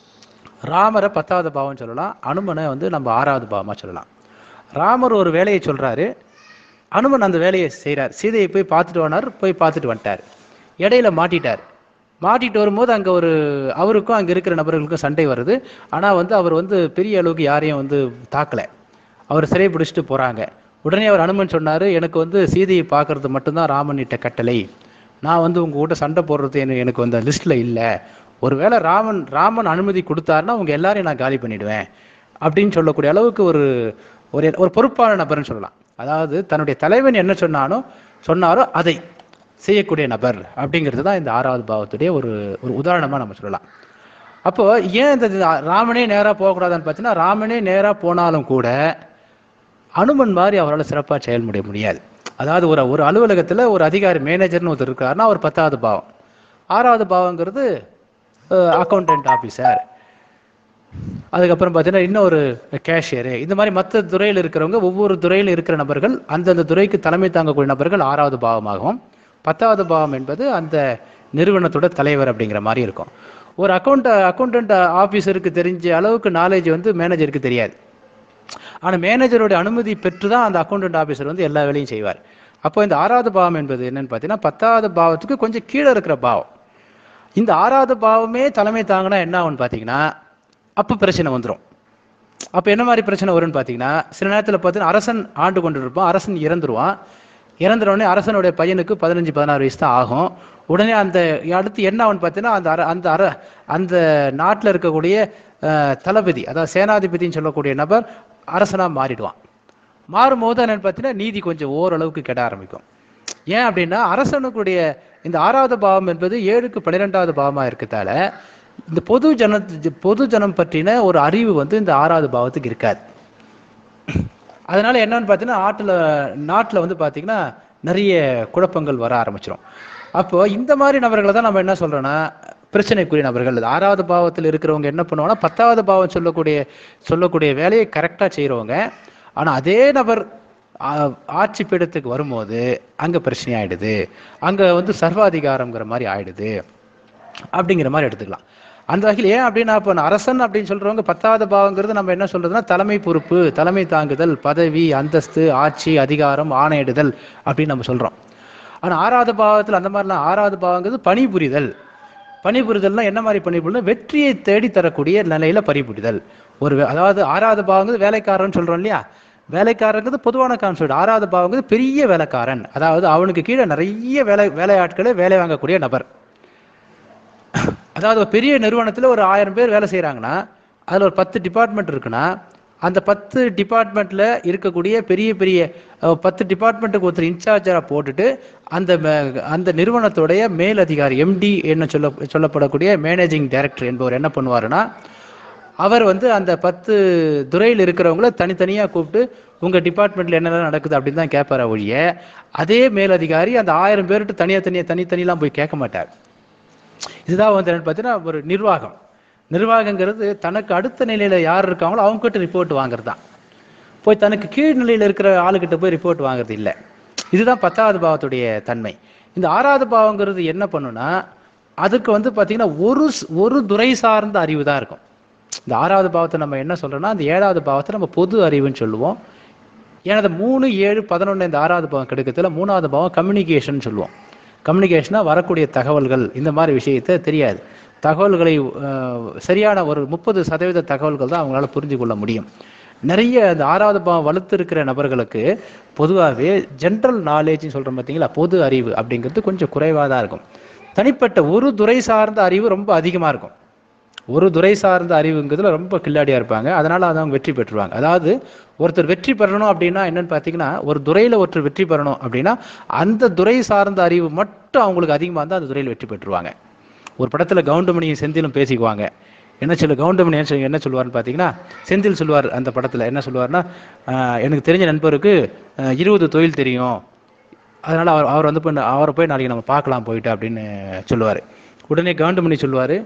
ராமரை பத்தாவது பாவம் சொல்லலாம் அனுமனை வந்து நம்ம ஆறாவது பாவமாக சொல்லலாம் ராமர் ஒரு வேலையை சொல்றாரு அனுமன் அந்த வேலையை செய்றார் சீதையை போய் பார்த்துட்டு வந்தார் போய் பார்த்துட்டு வந்துட்டார் இடையில மாட்டிட்டார் மாட்டிட்டு வரும்போது அங்கே ஒரு அவருக்கும் அங்கே இருக்கிற நபர்களுக்கும் சண்டை வருது ஆனால் வந்து அவர் வந்து பெரிய அளவுக்கு யாரையும் வந்து தாக்கலை அவர் சிறை பிடிச்சிட்டு போகிறாங்க உடனே அவர் அனுமன் சொன்னார் எனக்கு வந்து சீதையை பார்க்கறது மட்டும்தான் ராமன் இட்ட கட்டளை நான் வந்து உங்க கூட சண்டை போடுறது எனக்கு எனக்கு வந்து லிஸ்ட்டில் இல்லை ஒருவேளை ராமன் ராமன் அனுமதி கொடுத்தாருன்னா உங்க எல்லாரையும் நான் காலி பண்ணிடுவேன் அப்படின்னு சொல்லக்கூடிய அளவுக்கு ஒரு ஒரு ஒரு பொறுப்பான நபர்னு சொல்லலாம் அதாவது தன்னுடைய தலைவன் என்ன சொன்னானோ சொன்னாரோ அதை செய்யக்கூடிய நபர் அப்படிங்கிறது தான் இந்த ஆறாவது பாவத்துடைய ஒரு ஒரு உதாரணமாக நம்ம சொல்லலாம் அப்போ ஏன் இந்த ராமனே நேராக போகக்கூடாதுன்னு பார்த்தீங்கன்னா ராமனே நேராக போனாலும் கூட அனுமன் மாதிரி அவரால் சிறப்பாக செயல்பட முடியாது அதாவது ஒரு ஒரு அலுவலகத்தில் ஒரு அதிகாரி மேனேஜர்னு ஒருத்தர் இருக்காருன்னா அவர் பத்தாவது பாவம் ஆறாவது பாவங்கிறது அக்கௌண்டன்ட் ஆஃபீஸர் அதுக்கப்புறம் பார்த்தீங்கன்னா இன்னொரு கேஷியரு இந்த மாதிரி மற்ற துறையில் இருக்கிறவங்க ஒவ்வொரு துறையில் இருக்கிற நபர்கள் அந்தந்த துறைக்கு தலைமை தாங்கக்கூடிய நபர்கள் ஆறாவது பாவமாகவும் பத்தாவது பாவம் என்பது அந்த நிறுவனத்தோட தலைவர் அப்படிங்கிற மாதிரி இருக்கும் ஒரு அக்கௌண்ட் அக்கௌண்டன்ட் ஆஃபீஸருக்கு தெரிஞ்ச அளவுக்கு நாலேஜ் வந்து மேனேஜருக்கு தெரியாது ஆனால் மேனேஜருடைய அனுமதி பெற்று தான் அந்த அக்கௌண்டன்ட் ஆஃபீஸர் வந்து எல்லா வேலையும் செய்வார் அப்போ இந்த ஆறாவது பாவம் என்பது என்னன்னு பார்த்தீங்கன்னா பத்தாவது பாவத்துக்கு கொஞ்சம் கீழே இருக்கிற பாவம் இந்த ஆறாவது பாவமே தலைமை தாங்கினா என்ன ஆகும்னு பார்த்தீங்கன்னா அப்போ பிரச்சனை வந்துடும் அப்போ என்ன மாதிரி பிரச்சனை வரும்னு பார்த்தீங்கன்னா சில நேரத்தில் பார்த்தீங்கன்னா அரசன் ஆண்டு கொண்டு இருப்பான் அரசன் இறந்துருவான் இறந்துற உடனே அரசனுடைய பையனுக்கு பதினஞ்சு பதினாறு வயசு தான் ஆகும் உடனே அந்த அடுத்து என்ன ஆகும்னு பார்த்தீங்கன்னா அந்த அர அந்த அர அந்த நாட்டில் இருக்கக்கூடிய அஹ், தளபதி அதாவது சேனாதிபதின்னு சொல்லக்கூடிய நபர் அரசனாக மாறிடுவான் மாறும்போது என்னன்னு பார்த்தீங்கன்னா நீதி கொஞ்சம் ஓரளவுக்கு கெட ஆரம்பிக்கும் ஏன் அப்படின்னா அரசனுக்குடைய இந்த ஆறாவது பாவம் என்பது ஏழுக்கு பன்னிரெண்டாவது பாவமாக இருக்கதால இந்த பொது ஜன பொது ஜனம் பற்றின ஒரு அறிவு வந்து இந்த ஆறாவது பாவத்துக்கு இருக்காது அதனால என்னன்னு பார்த்தீங்கன்னா ஆட்டில் நாட்டில் வந்து பார்த்தீங்கன்னா நிறைய குழப்பங்கள் வர ஆரம்பிச்சிடும் அப்போ இந்த மாதிரி நபர்களை தான் நம்ம என்ன சொல்றோம்னா பிரச்சனைக்குரிய நபர்கள் இது ஆறாவது பாவத்தில் இருக்கிறவங்க என்ன பண்ணுவாங்கன்னா பத்தாவது பாவம் சொல்லக்கூடிய சொல்லக்கூடிய வேலையை கரெக்டாக செய்கிறவங்க ஆனால் அதே நபர் ஆ- ஆட்சி பீடத்துக்கு வரும்போது அங்கே பிரச்சனை ஆயிடுது அங்கே வந்து சர்வாதிகாரங்கிற மாதிரி ஆயிடுது அப்படிங்கிற மாதிரி எடுத்துக்கலாம் அந்த வகையில் ஏன் அப்படின்னா இப்போ அரசன் அப்படின்னு சொல்றவங்க பத்தாவது பாவங்கிறது நம்ம என்ன சொல்றதுன்னா தலைமை பொறுப்பு தலைமை தாங்குதல் பதவி அந்தஸ்து ஆட்சி அதிகாரம் ஆணையிடுதல் அப்படின்னு நம்ம சொல்றோம் ஆனா ஆறாவது பாவத்தில் அந்த மாதிரிலாம் ஆறாவது பாவங்கிறது பணிபுரிதல் பணிபுரிதல்னா என்ன மாதிரி பணிபுரிதல் வெற்றியை தேடி தரக்கூடிய நிலையில பணிபுரிதல் ஒரு வே- அதாவது ஆறாவது பாவங்கிறது வேலைக்காரன் சொல்றோம் இல்லையா வேலைக்காரங்கிறது பொதுவான கான்செப்ட் ஆறாவது பாவங்கிறது பெரிய வேலைக்காரன் அதாவது அவனுக்கு கீழே நிறைய வேலை வேலையாட்களை வேலை வாங்கக்கூடிய நபர் அதாவது ஒரு பெரிய நிறுவனத்தில் ஒரு ஆயிரம் பேர் வேலை செய்கிறாங்கன்னா அதில் ஒரு பத்து டிபார்ட்மெண்ட் இருக்குன்னா அந்த பத்து டிபார்ட்மெண்ட்டில் இருக்கக்கூடிய பெரிய பெரிய அஹ், பத்து டிபார்ட்மெண்ட்டுக்கு ஒருத்தர் இன்சார்ஜராக போட்டுட்டு அந்த ம- அந்த நிறுவனத்துடைய மேல் அதிகாரி எம்டி என்ன சொல்ல சொல்லப்படக்கூடிய மேனேஜிங் டைரக்டர் என்பவர் என்ன பண்ணுவாருன்னா அவர் வந்து அந்த பத்து துறையில் இருக்கிறவங்கள தனித்தனியாக கூப்பிட்டு உங்கள் டிபார்ட்மெண்ட்டில் என்னென்ன நடக்குது அப்படின்னு தான் கேட்பார ஒழிய அதே மேலதிகாரி அந்த ஆயிரம் பேர்கிட்ட தனியாக தனியாக தனித்தனிலாம் போய் கேட்க மாட்டார் இதுதான் வந்து என்னன்னு பார்த்தீங்கன்னா ஒரு நிர்வாகம் நிர்வாகங்கிறது தனக்கு அடுத்த நிலையில யார் இருக்காங்களோ அவங்க கிட்ட ரிப்போர்ட் வாங்குறது தான் போய் தனக்கு கீழ் நிலையில இருக்கிற ஆளுகிட்ட போய் ரிப்போர்ட் வாங்குறது இல்லை இதுதான் பத்தாவது பாவத்துடைய தன்மை இந்த ஆறாவது பாவங்கிறது என்ன பண்ணுனா அதுக்கு வந்து பார்த்தீங்கன்னா ஒரு ஸ்- ஒரு துறை சார்ந்த அறிவு தான் இருக்கும் இந்த ஆறாவது பாவத்தை நம்ம என்ன சொல்றோம்னா அந்த ஏழாவது பாவத்தை நம்ம பொது அறிவுன்னு சொல்லுவோம் ஏன்னா அந்த மூணு ஏழு பதினொன்று இந்த ஆறாவது பாவம் கெடுக்கத்துல மூணாவது பாவம் கம்யூனிகேஷன் சொல்லுவோம் கம்யூனிகேஷனா வரக்கூடிய தகவல்கள் இந்த மாதிரி விஷயத்தை தெரியாது தகவல்களை அஹ், சரியான ஒரு முப்பது சதவீத தகவல்கள் தான் அவங்களால புரிந்து கொள்ள முடியும் நிறைய இந்த ஆறாவது பாவம் வலுத்து இருக்கிற நபர்களுக்கு பொதுவாகவே ஜென்ரல் நாலேஜ்னு சொல்றோம் பார்த்தீங்களா பொது அறிவு அப்படிங்கிறது கொஞ்சம் குறைவாக தான் இருக்கும் தனிப்பட்ட ஒரு துறை சார்ந்த அறிவு ரொம்ப அதிகமாக இருக்கும் ஒரு துறை சார்ந்த அறிவுங்கிறதுல ரொம்ப கில்லாடியா இருப்பாங்க அதனால அதை அவங்க வெற்றி பெற்றுருவாங்க அதாவது ஒருத்தர் வெற்றி பெறணும் அப்படின்னா என்னன்னு பார்த்தீங்கன்னா ஒரு துறையில ஒருத்தர் வெற்றி பெறணும் அப்படின்னா அந்த துறை சார்ந்த அறிவு மட்டும் அவங்களுக்கு அதிகமாக இருந்தால் அந்த துறையில் வெற்றி பெற்றுருவாங்க ஒரு படத்துல கவுண்டமணியும் செந்திலும் பேசிக்குவாங்க என்ன சொல்ல கவுண்டமணி என்ன சொல்லு- என்ன சொல்லுவார்னு பார்த்தீங்கன்னா செந்தில் சொல்லுவார் அந்த படத்துல என்ன சொல்லுவார்னா "ஆஹ், எனக்கு தெரிஞ்ச நண்பருக்கு ஆஹ், இருபது தொழில் தெரியும் அதனால அவர் அவர் வந்து போய் அவரை போய் நாளைக்கு நம்ம பார்க்கலாம் போயிட்டு அப்படின்னு சொல்லுவார் உடனே கவுண்டமணி சொல்லுவார்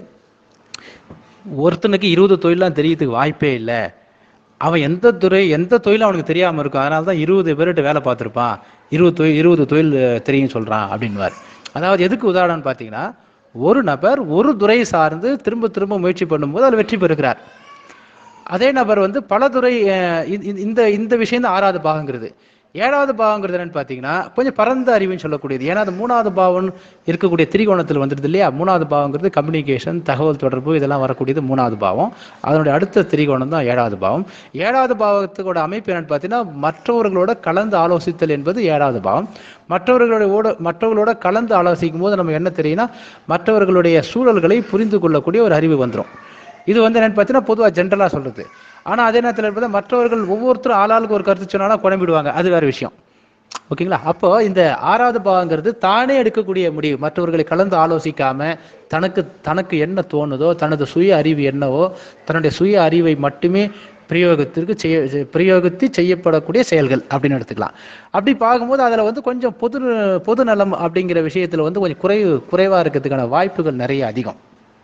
ஒருத்தனுக்கு இருபது தொழிலாம் தெரியறதுக்கு வாய்ப்பே இல்லை அவன் எந்த துறை எந்த தொழிலும் அவனுக்கு தெரியாம இருக்கும் அதனால தான் இருபது பேர்கிட்ட வேலை பார்த்துருப்பான் இருபது தொழில் இருபது தொழில் அஹ், தெரியும் சொல்றான் அப்படின்வார் அதாவது எதுக்கு உதாரணம் பார்த்தீங்கன்னா ஒரு நபர் ஒரு துறை சார்ந்து திரும்ப திரும்ப முயற்சி பண்ணும்போது அதில் வெற்றி பெறுகிறார் அதே நபர் வந்து பல துறை அஹ், இ- இ- இந்த இந்த விஷயம் தான் ஆறாவது பாகங்கிறது ஏழாவது பாவங்கிறது என்னன்னு பார்த்தீங்கன்னா கொஞ்சம் பரந்த அறிவுன்னு சொல்லக்கூடியது ஏன்னா அது மூணாவது பாவம் இருக்கக்கூடிய திரிகோணத்தில் வந்துடுது இல்லையா மூணாவது பாவங்கிறது கம்யூனிகேஷன் தகவல் தொடர்பு இதெல்லாம் வரக்கூடியது மூணாவது பாவம் அதனுடைய அடுத்த திரிகோணம் தான் ஏழாவது பாவம் ஏழாவது பாவத்துக்கோட அமைப்பு என்னன்னு பார்த்தீங்கன்னா மற்றவர்களோட கலந்து ஆலோசித்தல் என்பது ஏழாவது பாவம் மற்றவர்களோட ஓட மற்றவர்களோட கலந்து ஆலோசிக்கும் போது நமக்கு என்ன தெரியும்னா மற்றவர்களுடைய சூழல்களை புரிந்து கொள்ளக்கூடிய ஒரு அறிவு வந்துடும் இது வந்து என்னன்னு பார்த்தீங்கன்னா பொதுவாக ஜென்ரலாக சொல்றது ஆனால் அதே நேரத்தில் பார்த்தா மற்றவர்கள் ஒவ்வொருத்தரும் ஆளாளுக்கு ஒரு கருத்து சொன்னாலும் குழம்பிடுவாங்க அது வேற விஷயம் ஓகேங்களா அப்போ இந்த ஆறாவது பாவங்கிறது தானே எடுக்கக்கூடிய முடிவு மற்றவர்களை கலந்து ஆலோசிக்காம தனக்கு தனக்கு என்ன தோணுதோ தனது சுய அறிவு என்னவோ தன்னுடைய சுய அறிவை மட்டுமே பிரயோகத்திற்கு செய்ய பிரயோகித்து செய்யப்படக்கூடிய செயல்கள் அப்படின்னு எடுத்துக்கலாம் அப்படி பார்க்கும்போது அதில் வந்து கொஞ்சம் பொது பொது நலம் அப்படிங்கிற விஷயத்தில் வந்து கொஞ்சம் குறைவு குறைவாக இருக்கிறதுக்கான வாய்ப்புகள் நிறைய அதிகம்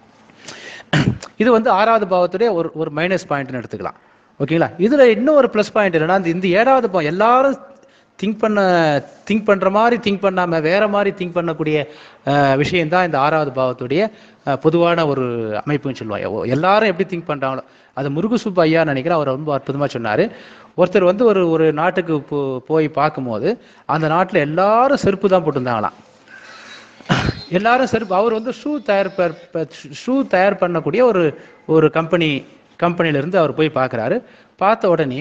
இது வந்து ஆறாவது பாவத்துடைய ஒரு ஒரு மைனஸ் பாயிண்ட்னு எடுத்துக்கலாம் ஓகேங்களா இதுல இன்னும் ஒரு ப்ளஸ் பாயிண்ட் என்னன்னா இந்த- இந்த ஏழாவது பாவம் எல்லாரும் திங்க் பண்ண திங்க் பண்ற மாதிரி திங்க் பண்ணாம வேற மாதிரி திங்க் பண்ணக்கூடிய விஷயம் தான் இந்த ஆறாவது பாவத்துடைய அஹ், பொதுவான ஒரு அமைப்புன்னு சொல்லுவாங்க ஓ, எல்லாரும் எப்படி திங்க் பண்றாங்களோ அது முருகுசுப்பு ஐயா நினைக்கிறேன் அவர் ரொம்ப அற்புதமா சொன்னாரு ஒருத்தர் வந்து ஒரு ஒரு நாட்டுக்கு போ போய் பார்க்கும்போது அந்த நாட்டுல எல்லாரும் செருப்பு தான் போட்டிருந்தாங்களாம் எல்லாரும் செருப்பு அவர் வந்து ஷூ தயார் ஷூ தயார் பண்ணக்கூடிய ஒரு ஒரு கம்பெனி கம்பெனில இருந்து அவர் போய் பார்க்குறாரு பார்த்த உடனே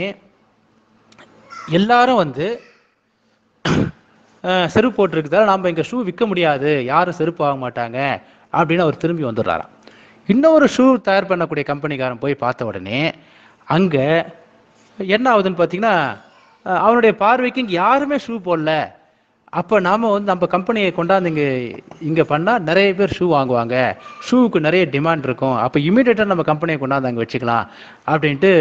எல்லாரும் வந்து அஹ், செருப்பு போட்டிருக்குதால நாம் இங்கே ஷூ விற்க முடியாது யாரும் செருப்பு வாங்க மாட்டாங்க அப்படின்னு அவர் திரும்பி வந்துடுறாராம் இன்னொரு ஷூ தயார் பண்ணக்கூடிய கம்பெனிக்காரன் போய் பார்த்த உடனே அங்கே என்ன ஆகுதுன்னு பார்த்தீங்கன்னா அஹ், அவனுடைய பார்வைக்கு இங்கே யாருமே ஷூ போடல அப்போ நாம வந்து நம்ம கம்பெனியை கொண்டாந்து இங்கே இங்கே பண்ணால் நிறைய பேர் ஷூ வாங்குவாங்க ஷூவுக்கு நிறைய டிமாண்ட் இருக்கும் அப்போ இமீடியட்டாக நம்ம கம்பெனியை கொண்டாந்து அங்கே வச்சுக்கலாம் அப்படின்ட்டு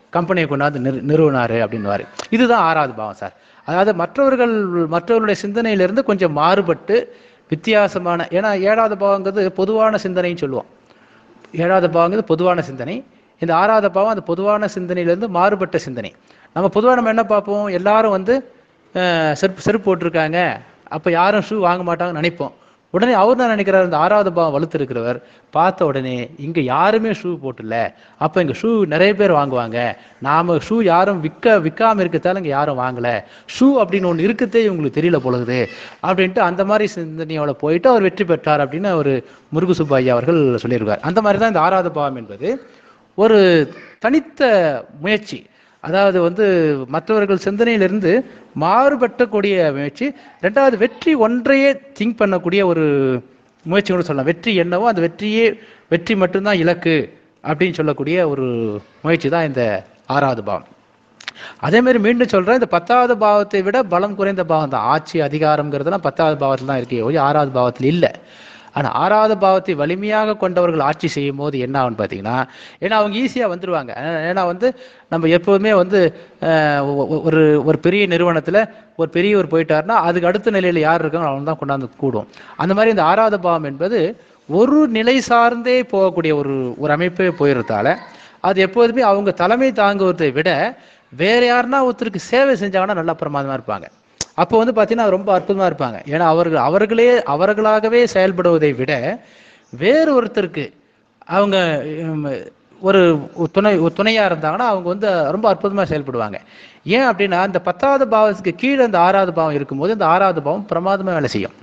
கம்பெனியை கொண்டாந்து நிறு நிறுவனாரு அப்படின்னுவாரு இதுதான் ஆறாவது பாவம் சார் அதாவது மற்றவர்கள் மற்றவர்களுடைய சிந்தனையிலிருந்து கொஞ்சம் மாறுபட்டு வித்தியாசமான ஏன்னா ஏழாவது பாவங்கிறது பொதுவான சிந்தனைன்னு சொல்லுவோம் ஏழாவது பாவங்கிறது பொதுவான சிந்தனை இந்த ஆறாவது பாவம் அந்த பொதுவான சிந்தனையிலேருந்து மாறுபட்ட சிந்தனை நம்ம பொதுவாக நம்ம என்ன பார்ப்போம் எல்லாரும் வந்து அஹ், செருப்பு செருப்பு போட்டிருக்காங்க அப்போ யாரும் ஷூ வாங்க மாட்டாங்கன்னு நினைப்போம் உடனே அவர் தான் நினைக்கிறார் இந்த ஆறாவது பாவம் வலுத்து இருக்கிறவர் பார்த்த உடனே இங்கே யாருமே ஷூ போட்டல அப்போ இங்கே ஷூ நிறைய பேர் வாங்குவாங்க நாம் ஷூ யாரும் விற்க விற்காம இருக்கத்தால இங்கே யாரும் வாங்கலை ஷூ அப்படின்னு ஒன்று இருக்கத்தே இவங்களுக்கு தெரியல பொழுது அப்படின்ட்டு அந்த மாதிரி சிந்தனையோட போயிட்டு அவர் வெற்றி பெற்றார் அப்படின்னு ஒரு முருகு சுப்பையா அவர்கள் சொல்லியிருக்கார் அந்த மாதிரி தான் இந்த ஆறாவது பாவம் என்பது ஒரு தனித்த முயற்சி அதாவது வந்து மற்றவர்கள் சிந்தனையிலிருந்து மாறுபட்டக்கூடிய முயற்சி ரெண்டாவது வெற்றி ஒன்றையே திங்க் பண்ணக்கூடிய ஒரு முயற்சி கூட சொல்லலாம் வெற்றி என்னவோ அந்த வெற்றியே வெற்றி மட்டும்தான் இலக்கு அப்படின்னு சொல்லக்கூடிய ஒரு முயற்சி தான் இந்த ஆறாவது பாவம் அதே மாதிரி மீண்டும் சொல்றேன் இந்த பத்தாவது பாவத்தை விட பலம் குறைந்த பாவம் தான் ஆட்சி அதிகாரம்ங்கிறதுலாம் பத்தாவது பாவத்தில் தான் இருக்கே ஒழிய ஆறாவது பாவத்தில் இல்லை ஆனா ஆறாவது பாவத்தை வலிமையாக கொண்டவர்கள் ஆட்சி செய்யும் போது என்ன ஆகும்னு பார்த்தீங்கன்னா ஏன்னா அவங்க ஈஸியாக வந்துடுவாங்க ஏன்னா- ஏன்னா வந்து நம்ம எப்போதுமே வந்து அஹ், ஒ- ஒ- ஒரு ஒரு பெரிய நிறுவனத்தில் ஒரு பெரியவர் போயிட்டாருன்னா அதுக்கு அடுத்த நிலையில் யார் இருக்காங்க அவங்க தான் கொண்டாந்து கூடும் அந்த மாதிரி இந்த ஆறாவது பாவம் என்பது ஒரு நிலை சார்ந்தே போகக்கூடிய ஒரு ஒரு அமைப்பே போயிருந்தால அது எப்போதுமே அவங்க தலைமை தாங்குவதை விட வேற யாருன்னா ஒருத்தருக்கு சேவை செஞ்சாங்கன்னா நல்லா பிரமாதமா இருப்பாங்க அப்போ வந்து பார்த்தீங்கன்னா ரொம்ப அற்புதமா இருப்பாங்க ஏன்னா அவர்கள் அவர்களே அவர்களாகவே செயல்படுவதை விட வேறு ஒருத்தருக்கு அவங்க உம், ஒரு ஒரு துணை ஒரு துணையா இருந்தாங்கன்னா அவங்க வந்து ரொம்ப அற்புதமா செயல்படுவாங்க ஏன் அப்படின்னா இந்த பத்தாவது பாவத்துக்கு கீழே இந்த ஆறாவது பாவம் இருக்கும்போது இந்த ஆறாவது பாவம் பிரமாதமா வேலை செய்யும்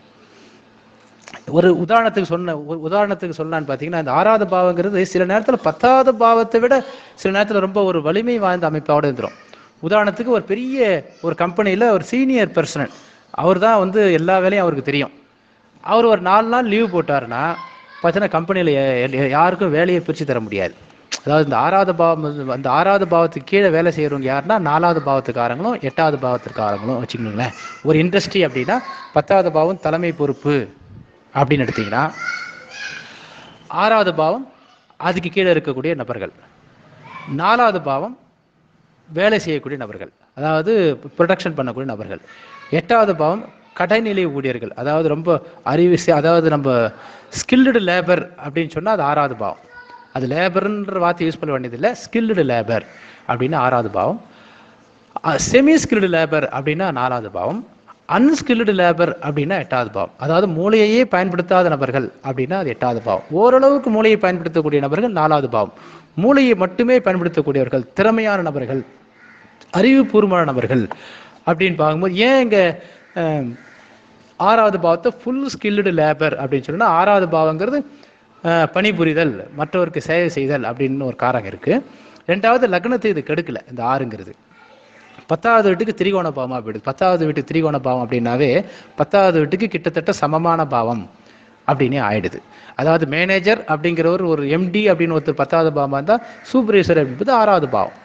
ஒரு உதாரணத்துக்கு சொன்ன ஒரு உதாரணத்துக்கு சொல்லலான்னு பார்த்தீங்கன்னா இந்த ஆறாவது பாவங்கிறது சில நேரத்தில் பத்தாவது பாவத்தை விட சில நேரத்தில் ரொம்ப ஒரு வலிமை வாய்ந்த அமைப்போட இருந்துரும் உதாரணத்துக்கு ஒரு பெரிய ஒரு கம்பெனியில் ஒரு சீனியர் பர்சனல் அவர் தான் வந்து எல்லா வேலையும் அவருக்கு தெரியும் அவர் ஒரு நாலு நாள் லீவ் போட்டாருன்னா பார்த்தீங்கன்னா கம்பெனியில் யாருக்கும் வேலையை பிரித்து தர முடியாது அதாவது இந்த ஆறாவது பாவம் வந்து- அந்த ஆறாவது பாவத்துக்கு கீழே வேலை செய்கிறவங்க யாருன்னா நாலாவது பாவத்துக்காரங்களும் எட்டாவது பாவத்துக்காரங்களும் வச்சுக்கோங்களேன் ஒரு இண்டஸ்ட்ரி அப்படின்னா பத்தாவது பாவம் தலைமை பொறுப்பு அப்படின்னு எடுத்தீங்கன்னா ஆறாவது பாவம் அதுக்கு கீழே இருக்கக்கூடிய நபர்கள் நாலாவது பாவம் வேலை செய்யக்கூடிய நபர்கள் அதாவது ப்ரொடக்ஷன் பண்ணக்கூடிய நபர்கள் எட்டாவது பாவம் கடைநிலை ஊழியர்கள் அதாவது ரொம்ப அறிவு சே- அதாவது நம்ம ஸ்கில்டு லேபர் அப்படின்னு சொன்னால் அது ஆறாவது பாவம் அது லேபர்ன்ற வார்த்தை யூஸ் பண்ண வேண்டியதில்லை ஸ்கில்டு லேபர் அப்படின்னு ஆறாவது பாவம் செமி ஸ்கில்டு லேபர் அப்படின்னா நாலாவது பாவம் அன்ஸ்கில்டு லேபர் அப்படின்னா எட்டாவது பாவம் அதாவது மூளையையே பயன்படுத்தாத நபர்கள் அப்படின்னா அது எட்டாவது பாவம் ஓரளவுக்கு மூளையை பயன்படுத்தக்கூடிய நபர்கள் நாலாவது பாவம் மூளையை மட்டுமே பயன்படுத்தக்கூடியவர்கள் திறமையான நபர்கள் அறிவுபூர்வமான நபர்கள் அப்படின்னு பார்க்கும்போது ஏன் இங்க அஹ், ஆறாவது பாவத்தை ஃபுல் ஸ்கில்டு லேபர் அப்படின்னு சொன்னா ஆறாவது பாவங்கிறது அஹ், பணிபுரிதல் மற்றவருக்கு சேவை செய்தல் அப்படின்னு ஒரு காரகம் இருக்கு ரெண்டாவது லக்னத்தை இது கெடுக்கல இந்த ஆறுங்கிறது பத்தாவது வீட்டுக்கு திரிகோண பாவமா போயிடுது பத்தாவது வீட்டுக்கு திரிகோண பாவம் அப்படின்னாவே பத்தாவது வீட்டுக்கு கிட்டத்தட்ட சமமான பாவம் அப்படின்னே ஆயிடுது அதாவது மேனேஜர் அப்படிங்கிறவர் ஒரு எம்டி அப்படின்னு ஒருத்தர் பத்தாவது பாவமா இருந்தா சூப்பர்வைசர் அப்படின்றது ஆறாவது பாவம்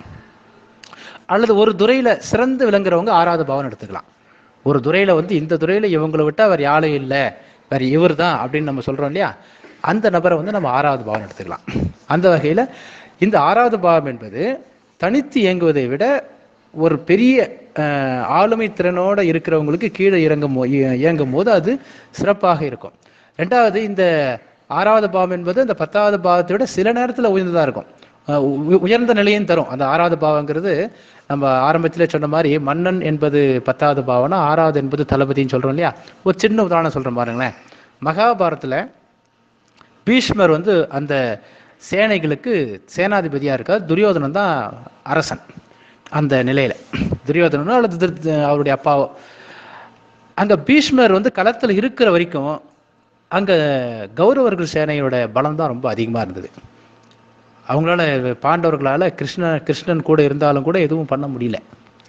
அல்லது ஒரு துறையில சிறந்து விளங்குறவங்க ஆறாவது பாவம் எடுத்துக்கலாம் ஒரு துறையில வந்து இந்த துறையில இவங்களை விட்டா வேற யாரும் இல்லை வேற இவர் தான் அப்படின்னு நம்ம சொல்றோம் இல்லையா அந்த நபரை வந்து நம்ம ஆறாவது பாவம் எடுத்துக்கலாம் அந்த வகையில இந்த ஆறாவது பாவம் என்பது தனித்து இயங்குவதை விட ஒரு பெரிய அஹ், ஆளுமை திறனோட இருக்கிறவங்களுக்கு கீழே இறங்கும் போ- இய- இயங்கும் போது அது சிறப்பாக இருக்கும் ரெண்டாவது இந்த ஆறாவது பாவம் என்பது இந்த பத்தாவது பாவத்தை விட சில நேரத்தில் உயர்ந்ததா இருக்கும் அஹ் உ- உயர்ந்த நிலையும் தரும் அந்த ஆறாவது பாவங்கிறது நம்ம ஆரம்பத்திலே சொன்ன மாதிரி மன்னன் என்பது பத்தாவது பாவம்னா ஆறாவது என்பது தளபதின்னு சொல்றோம் இல்லையா ஒரு சின்ன உதாரணம் சொல்றேன் பாருங்களேன் மகாபாரத்துல பீஷ்மர் வந்து அந்த சேனைகளுக்கு சேனாதிபதியா இருக்கார் துரியோதனன் தான் அரசன் அந்த நிலையில துரியோதனனோ அல்லது திரு- அவருடைய அப்பாவோ அங்க பீஷ்மர் வந்து களத்துல இருக்கிற வரைக்கும் அங்க கௌரவர்கள் சேனையோட பலம் தான் ரொம்ப அதிகமா இருந்தது அவங்களால பாண்டவர்களால கிருஷ்ண கிருஷ்ணன் கூட இருந்தாலும் கூட எதுவும் பண்ண முடியல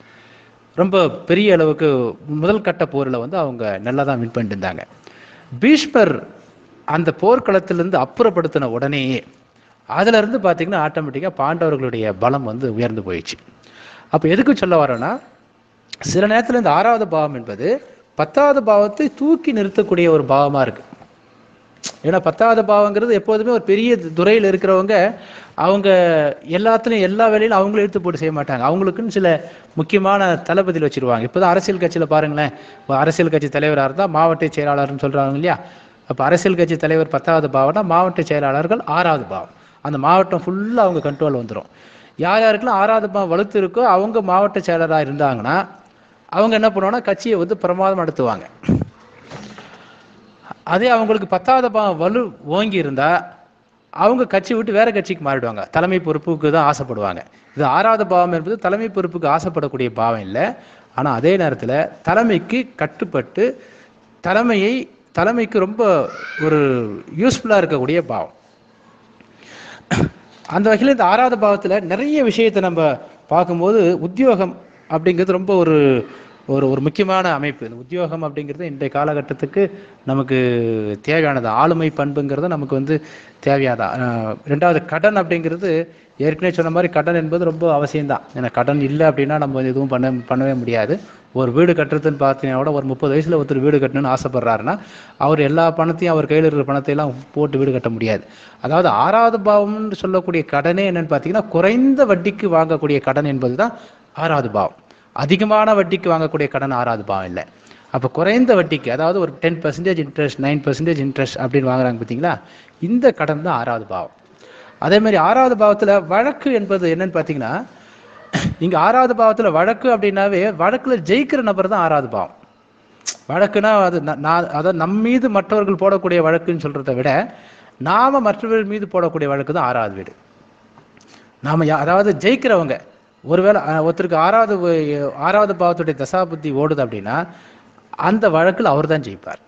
ரொம்ப பெரிய அளவுக்கு முதல் கட்ட போரில் வந்து அவங்க நல்லா தான் வின் பண்ணிட்டு இருந்தாங்க பீஷ்மர் அந்த போர்க்களத்திலிருந்து அப்புறப்படுத்தின உடனேயே அதுல இருந்து பார்த்தீங்கன்னா ஆட்டோமேட்டிக்காக பாண்டவர்களுடைய பலம் வந்து உயர்ந்து போயிடுச்சு அப்போ எதுக்கு சொல்ல வரோன்னா சில நேரத்தில் இந்த ஆறாவது பாவம் என்பது பத்தாவது பாவத்தை தூக்கி நிறுத்தக்கூடிய ஒரு பாவமா இருக்கு ஏன்னா பத்தாவது பாவங்கிறது எப்போதுமே ஒரு பெரிய துறையில் இருக்கிறவங்க அவங்க எல்லாத்துலையும் எல்லா வேலையிலும் அவங்களும் எடுத்து போட்டு செய்ய மாட்டாங்க அவங்களுக்குன்னு சில முக்கியமான தளபதியில் வச்சிருவாங்க இப்போதான் அரசியல் கட்சியில் பாருங்களேன் இப்போ அரசியல் கட்சி தலைவராக இருந்தால் மாவட்ட செயலாளர்னு சொல்றாங்க இல்லையா அப்போ அரசியல் கட்சி தலைவர் பத்தாவது பாவம்னா மாவட்ட செயலாளர்கள் ஆறாவது பாவம் அந்த மாவட்டம் ஃபுல்லாக அவங்க கண்ட்ரோல் வந்துடும் யார் யாருக்கெல்லாம் ஆறாவது பாவம் வலுத்து இருக்கோ அவங்க மாவட்ட செயலராக இருந்தாங்கன்னா அவங்க என்ன பண்ணுவாங்கன்னா கட்சியை வந்து பிரமாதம் நடத்துவாங்க அதே அவங்களுக்கு பத்தாவது பாவம் வலு ஓங்கி இருந்தா அவங்க கட்சி விட்டு வேற கட்சிக்கு மாறிடுவாங்க தலைமை பொறுப்புக்கு தான் ஆசைப்படுவாங்க இது ஆறாவது பாவம் என்பது தலைமை பொறுப்புக்கு ஆசைப்படக்கூடிய பாவம் இல்லை ஆனா அதே நேரத்துல தலைமைக்கு கட்டுப்பட்டு தலைமையை தலைமைக்கு ரொம்ப ஒரு யூஸ்ஃபுல்லா இருக்கக்கூடிய பாவம் அந்த வகையில் இந்த ஆறாவது பாவத்துல நிறைய விஷயத்தை நம்ம பார்க்கும்போது உத்தியோகம் அப்படிங்கிறது ரொம்ப ஒரு ஒரு ஒரு முக்கியமான அமைப்பு இந்த உத்தியோகம் அப்படிங்கிறது இன்றைய காலகட்டத்துக்கு நமக்கு தேவையானது ஆளுமை பண்புங்கிறது நமக்கு வந்து தேவையானதா அஹ் ரெண்டாவது கடன் அப்படிங்கிறது ஏற்கனவே சொன்ன மாதிரி கடன் என்பது ரொம்ப அவசியம்தான் ஏன்னா கடன் இல்லை அப்படின்னா நம்ம எதுவும் பண்ண பண்ணவே முடியாது ஒரு வீடு கட்டுறதுன்னு பார்த்தீங்கன்னா கூட ஒரு முப்பது வயசுல ஒருத்தர் வீடு கட்டணும்னு ஆசைப்படுறாருன்னா அவர் எல்லா பணத்தையும் அவர் கையில் இருக்கிற பணத்தை எல்லாம் போட்டு வீடு கட்ட முடியாது அதாவது ஆறாவது பாவம்னு சொல்லக்கூடிய கடனே என்னன்னு பார்த்தீங்கன்னா குறைந்த வட்டிக்கு வாங்கக்கூடிய கடன் என்பது தான் ஆறாவது பாவம் அதிகமான வட்டிக்கு வாங்கக்கூடிய கடன் ஆறாவது பாவம் இல்லை அப்போ குறைந்த வட்டிக்கு அதாவது ஒரு ten percentage interest nine percentage interest அப்படின்னு வாங்குறாங்க பார்த்தீங்களா இந்த கடன் தான் ஆறாவது பாவம் அதே மாதிரி ஆறாவது பாவத்துல வழக்கு என்பது என்னன்னு பார்த்தீங்கன்னா இங்க ஆறாவது பாவத்துல வழக்கு அப்படின்னாவே வழக்குல ஜெயிக்கிற நபர் தான் ஆறாவது பாவம் வழக்குனா அது ந- நான் அதாவது நம் மீது மற்றவர்கள் போடக்கூடிய வழக்குன்னு சொல்றதை விட நாம மற்றவர்கள் மீது போடக்கூடிய வழக்கு தான் ஆறாவது வீடு நாம யா- அதாவது ஜெயிக்கிறவங்க ஒருவேளை அஹ், ஒருத்தருக்கு ஆறாவது வ- ஆறாவது பாவத்துடைய தசாபுத்தி ஓடுது அப்படின்னா அந்த வழக்கில் அவர் தான் ஜெயிப்பார்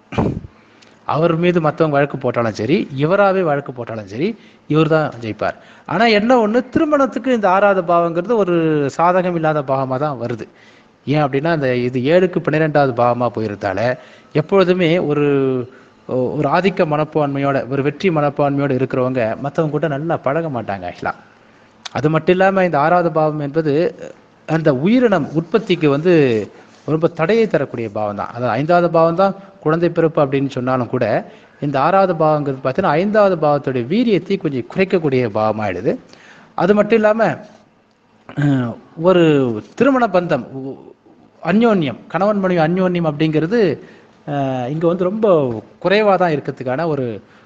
அவர் மீது மற்றவங்க வழக்கு போட்டாலும் சரி இவராகவே வழக்கு போட்டாலும் சரி இவர் தான் ஜெயிப்பார் ஆனால் என்ன ஒன்று திருமணத்துக்கு இந்த ஆறாவது பாவங்கிறது ஒரு சாதகம் இல்லாத பாவமாக தான் வருது ஏன் அப்படின்னா இந்த இது ஏழுக்கு பன்னிரெண்டாவது பாவமாக போயிருந்தால எப்பொழுதுமே ஒரு ஒரு ஆதிக்க மனப்பான்மையோட ஒரு வெற்றி மனப்பான்மையோட இருக்கிறவங்க மற்றவங்க கூட நல்லா பழக மாட்டாங்க ஆக்சுவலாக அது மட்டும் இல்லாமல் இந்த ஆறாவது பாவம் என்பது அந்த உயிரினம் உற்பத்திக்கு வந்து ரொம்ப தடையை தரக்கூடிய பாவம் தான் அதாவது ஐந்தாவது பாவம் தான் குழந்தை பிறப்பு அப்படின்னு சொன்னாலும் கூட இந்த ஆறாவது பாவங்கிறது பார்த்தீங்கன்னா ஐந்தாவது பாவத்துடைய வீரியத்தை கொஞ்சம் குறைக்கக்கூடிய பாவமாயிடுது அது மட்டும் இல்லாமல் அஹ், ஒரு திருமண பந்தம் உ- அந்யோன்யம் கணவன் மனைவி அந்யோன்யம் அப்படிங்கிறது அஹ், இங்க வந்து ரொம்ப குறைவாக தான் இருக்கிறதுக்கான ஒரு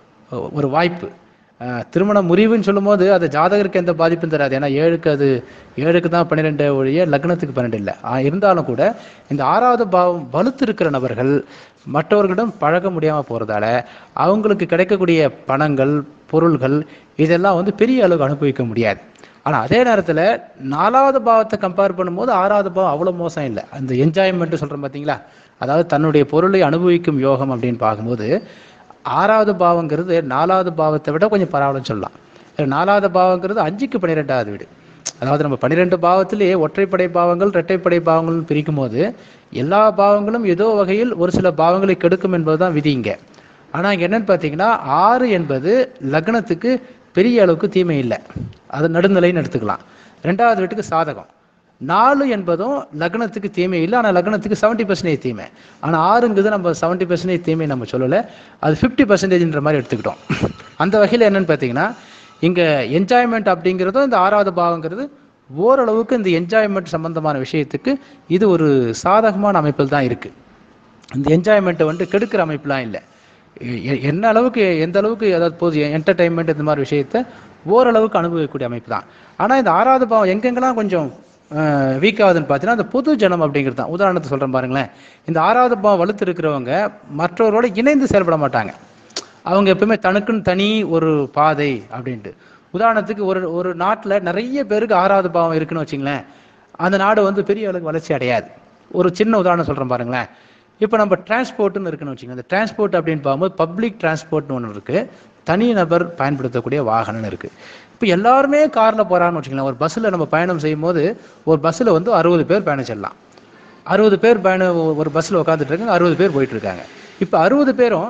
ஒரு வாய்ப்பு அஹ், திருமண முறிவுன்னு சொல்லும்போது அது ஜாதகருக்கு எந்த பாதிப்பும் தராது ஏன்னா ஏழுக்கு அது ஏழுக்கு தான் பன்னிரெண்டு ஒழிய லக்னத்துக்கு பன்னெண்டு இல்லை ஆ, இருந்தாலும் கூட இந்த ஆறாவது பாவம் வலுத்து இருக்கிற நபர்கள் மற்றவர்களிடம் பழக முடியாம போறதால அவங்களுக்கு கிடைக்கக்கூடிய பணங்கள் பொருள்கள் இதெல்லாம் வந்து பெரிய அளவுக்கு அனுபவிக்க முடியாது ஆனா அதே நேரத்துல நாலாவது பாவத்தை கம்பேர் பண்ணும்போது ஆறாவது பாவம் அவ்வளவு மோசம் இல்லை அந்த என்ஜாய்மெண்ட் சொல்றோம் பாத்தீங்களா அதாவது தன்னுடைய பொருளை அனுபவிக்கும் யோகம் அப்படின்னு பார்க்கும்போது ஆறாவது பாவங்கிறது நாலாவது பாவத்தை விட கொஞ்சம் பரவாயில்லன்னு சொல்லலாம் ஏன்னா நாலாவது பாவங்கிறது அஞ்சுக்கு பன்னிரெண்டாவது வீடு அதாவது நம்ம பன்னிரெண்டு பாவத்திலேயே ஒற்றைப்படை பாவங்கள் இரட்டைப்படை பாவங்கள்னு பிரிக்கும் போது எல்லா பாவங்களும் ஏதோ வகையில் ஒரு சில பாவங்களை கெடுக்கும் என்பதுதான் விதி இங்க ஆனா இங்க என்னன்னு பார்த்தீங்கன்னா ஆறு என்பது லக்னத்துக்கு பெரிய அளவுக்கு தீமை இல்லை அது நடுநிலைன்னு எடுத்துக்கலாம் ரெண்டாவது வீட்டுக்கு சாதகம் நாலு என்பதும் லக்னத்துக்கு தீமை இல்லை ஆனால் லக்னத்துக்கு செவன்ட்டி பர்சன்டேஜ் தீமை ஆனால் ஆறுங்கிறது நம்ம செவன்ட்டி பர்சன்டேஜ் தீமை நம்ம சொல்லலை அது ஃபிஃப்டி பர்சன்டேஜ்ன்ற மாதிரி எடுத்துக்கிட்டோம் அந்த வகையில் என்னன்னு பார்த்தீங்கன்னா இங்கே என்ஜாய்மெண்ட் அப்படிங்கிறதும் இந்த ஆறாவது பாவங்கிறது ஓரளவுக்கு இந்த என்ஜாய்மெண்ட் சம்பந்தமான விஷயத்துக்கு இது ஒரு சாதகமான அமைப்பில் தான் இருக்கு இந்த என்ஜாய்மெண்ட்டை வந்து கெடுக்கிற அமைப்புலாம் இல்லை எ- எ- என்ன அளவுக்கு எந்த அளவுக்கு அதாவது போது என்டர்டைன்மெண்ட் இந்த மாதிரி விஷயத்த ஓரளவுக்கு அனுபவிக்கக்கூடிய அமைப்பு தான் ஆனால் இந்த ஆறாவது பாவம் எங்கெங்கெல்லாம் கொஞ்சம் வீக் ஆகுதுன்னு பார்த்தீங்கன்னா அந்த பொது ஜனம் அப்படிங்கிறது தான் உதாரணத்தை சொல்கிறேன் பாருங்களேன் இந்த ஆறாவது பாவம் வலுத்து இருக்கிறவங்க மற்றவரோட இணைந்து செயல்பட மாட்டாங்க அவங்க எப்பவுமே தனக்குன்னு தனி ஒரு பாதை அப்படின்ட்டு உதாரணத்துக்கு ஒரு ஒரு நாட்டில் நிறைய பேருக்கு ஆறாவது பாவம் இருக்குன்னு வச்சுங்களேன் அந்த நாடு வந்து பெரிய அளவுக்கு வளர்ச்சி அடையாது ஒரு சின்ன உதாரணம் சொல்கிறேன் பாருங்களேன் இப்போ நம்ம டிரான்ஸ்போர்ட்னு இருக்குன்னு வச்சுக்கோங்க அந்த டிரான்ஸ்போர்ட் அப்படின்னு பார்க்கும்போது பப்ளிக் டிரான்ஸ்போர்ட்னு ஒன்று இருக்குது தனி நபர் பயன்படுத்தக்கூடிய வாகனம்னு இருக்குது இப்போ எல்லாருமே காரில் போகிறான்னு வச்சுக்கலாம் ஒரு பஸ்ஸில் நம்ம பயணம் செய்யும்போது ஒரு பஸ்ஸில் வந்து அறுபது பேர் பயணம் செல்லலாம் அறுபது பேர் பயணம் ஒரு பஸ்ஸில் உட்காந்துட்டு இருக்காங்க அறுபது பேர் போயிட்டு இருக்காங்க இப்போ அறுபது பேரும்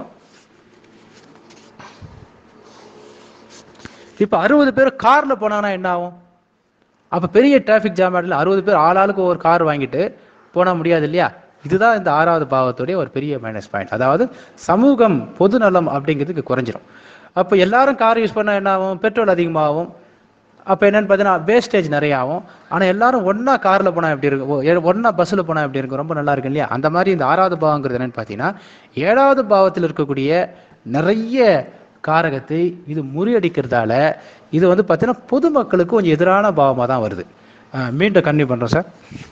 இப்போ அறுபது பேர் காரில் போனாங்கன்னா என்ன ஆகும் அப்போ பெரிய டிராஃபிக் ஜாம் ஆடல அறுபது பேர் ஆளாளுக்கு ஒரு கார் வாங்கிட்டு போனால் முடியாது இல்லையா இதுதான் இந்த ஆறாவது பாவத்துடைய ஒரு பெரிய மைனஸ் பாயிண்ட் அதாவது சமூகம் பொது நலம் அப்படிங்கிறதுக்கு குறைஞ்சிரும் அப்போ எல்லாரும் கார் யூஸ் பண்ணால் என்ன ஆகும் பெட்ரோல் அதிகமாகும் அப்போ என்னன்னு பார்த்தீங்கன்னா வேஸ்டேஜ் நிறைய ஆகும் ஆனால் எல்லாரும் ஒன்றா காரில் போனால் எப்படி இருக்கும் ஒன்றா பஸ்ஸில் போனால் எப்படி இருக்கும் ரொம்ப நல்லா இருக்கும் இல்லையா அந்த மாதிரி இந்த ஆறாவது பாவங்கிறது என்னன்னு பார்த்தீங்கன்னா ஏழாவது பாவத்தில் இருக்கக்கூடிய நிறைய காரகத்தை இது முறியடிக்கிறதால இது வந்து பார்த்தீங்கன்னா பொதுமக்களுக்கு கொஞ்சம் எதிரான பாவமாக தான் வருது அஹ் மீண்டும் கன்னியூ பண்ணுறோம் சார்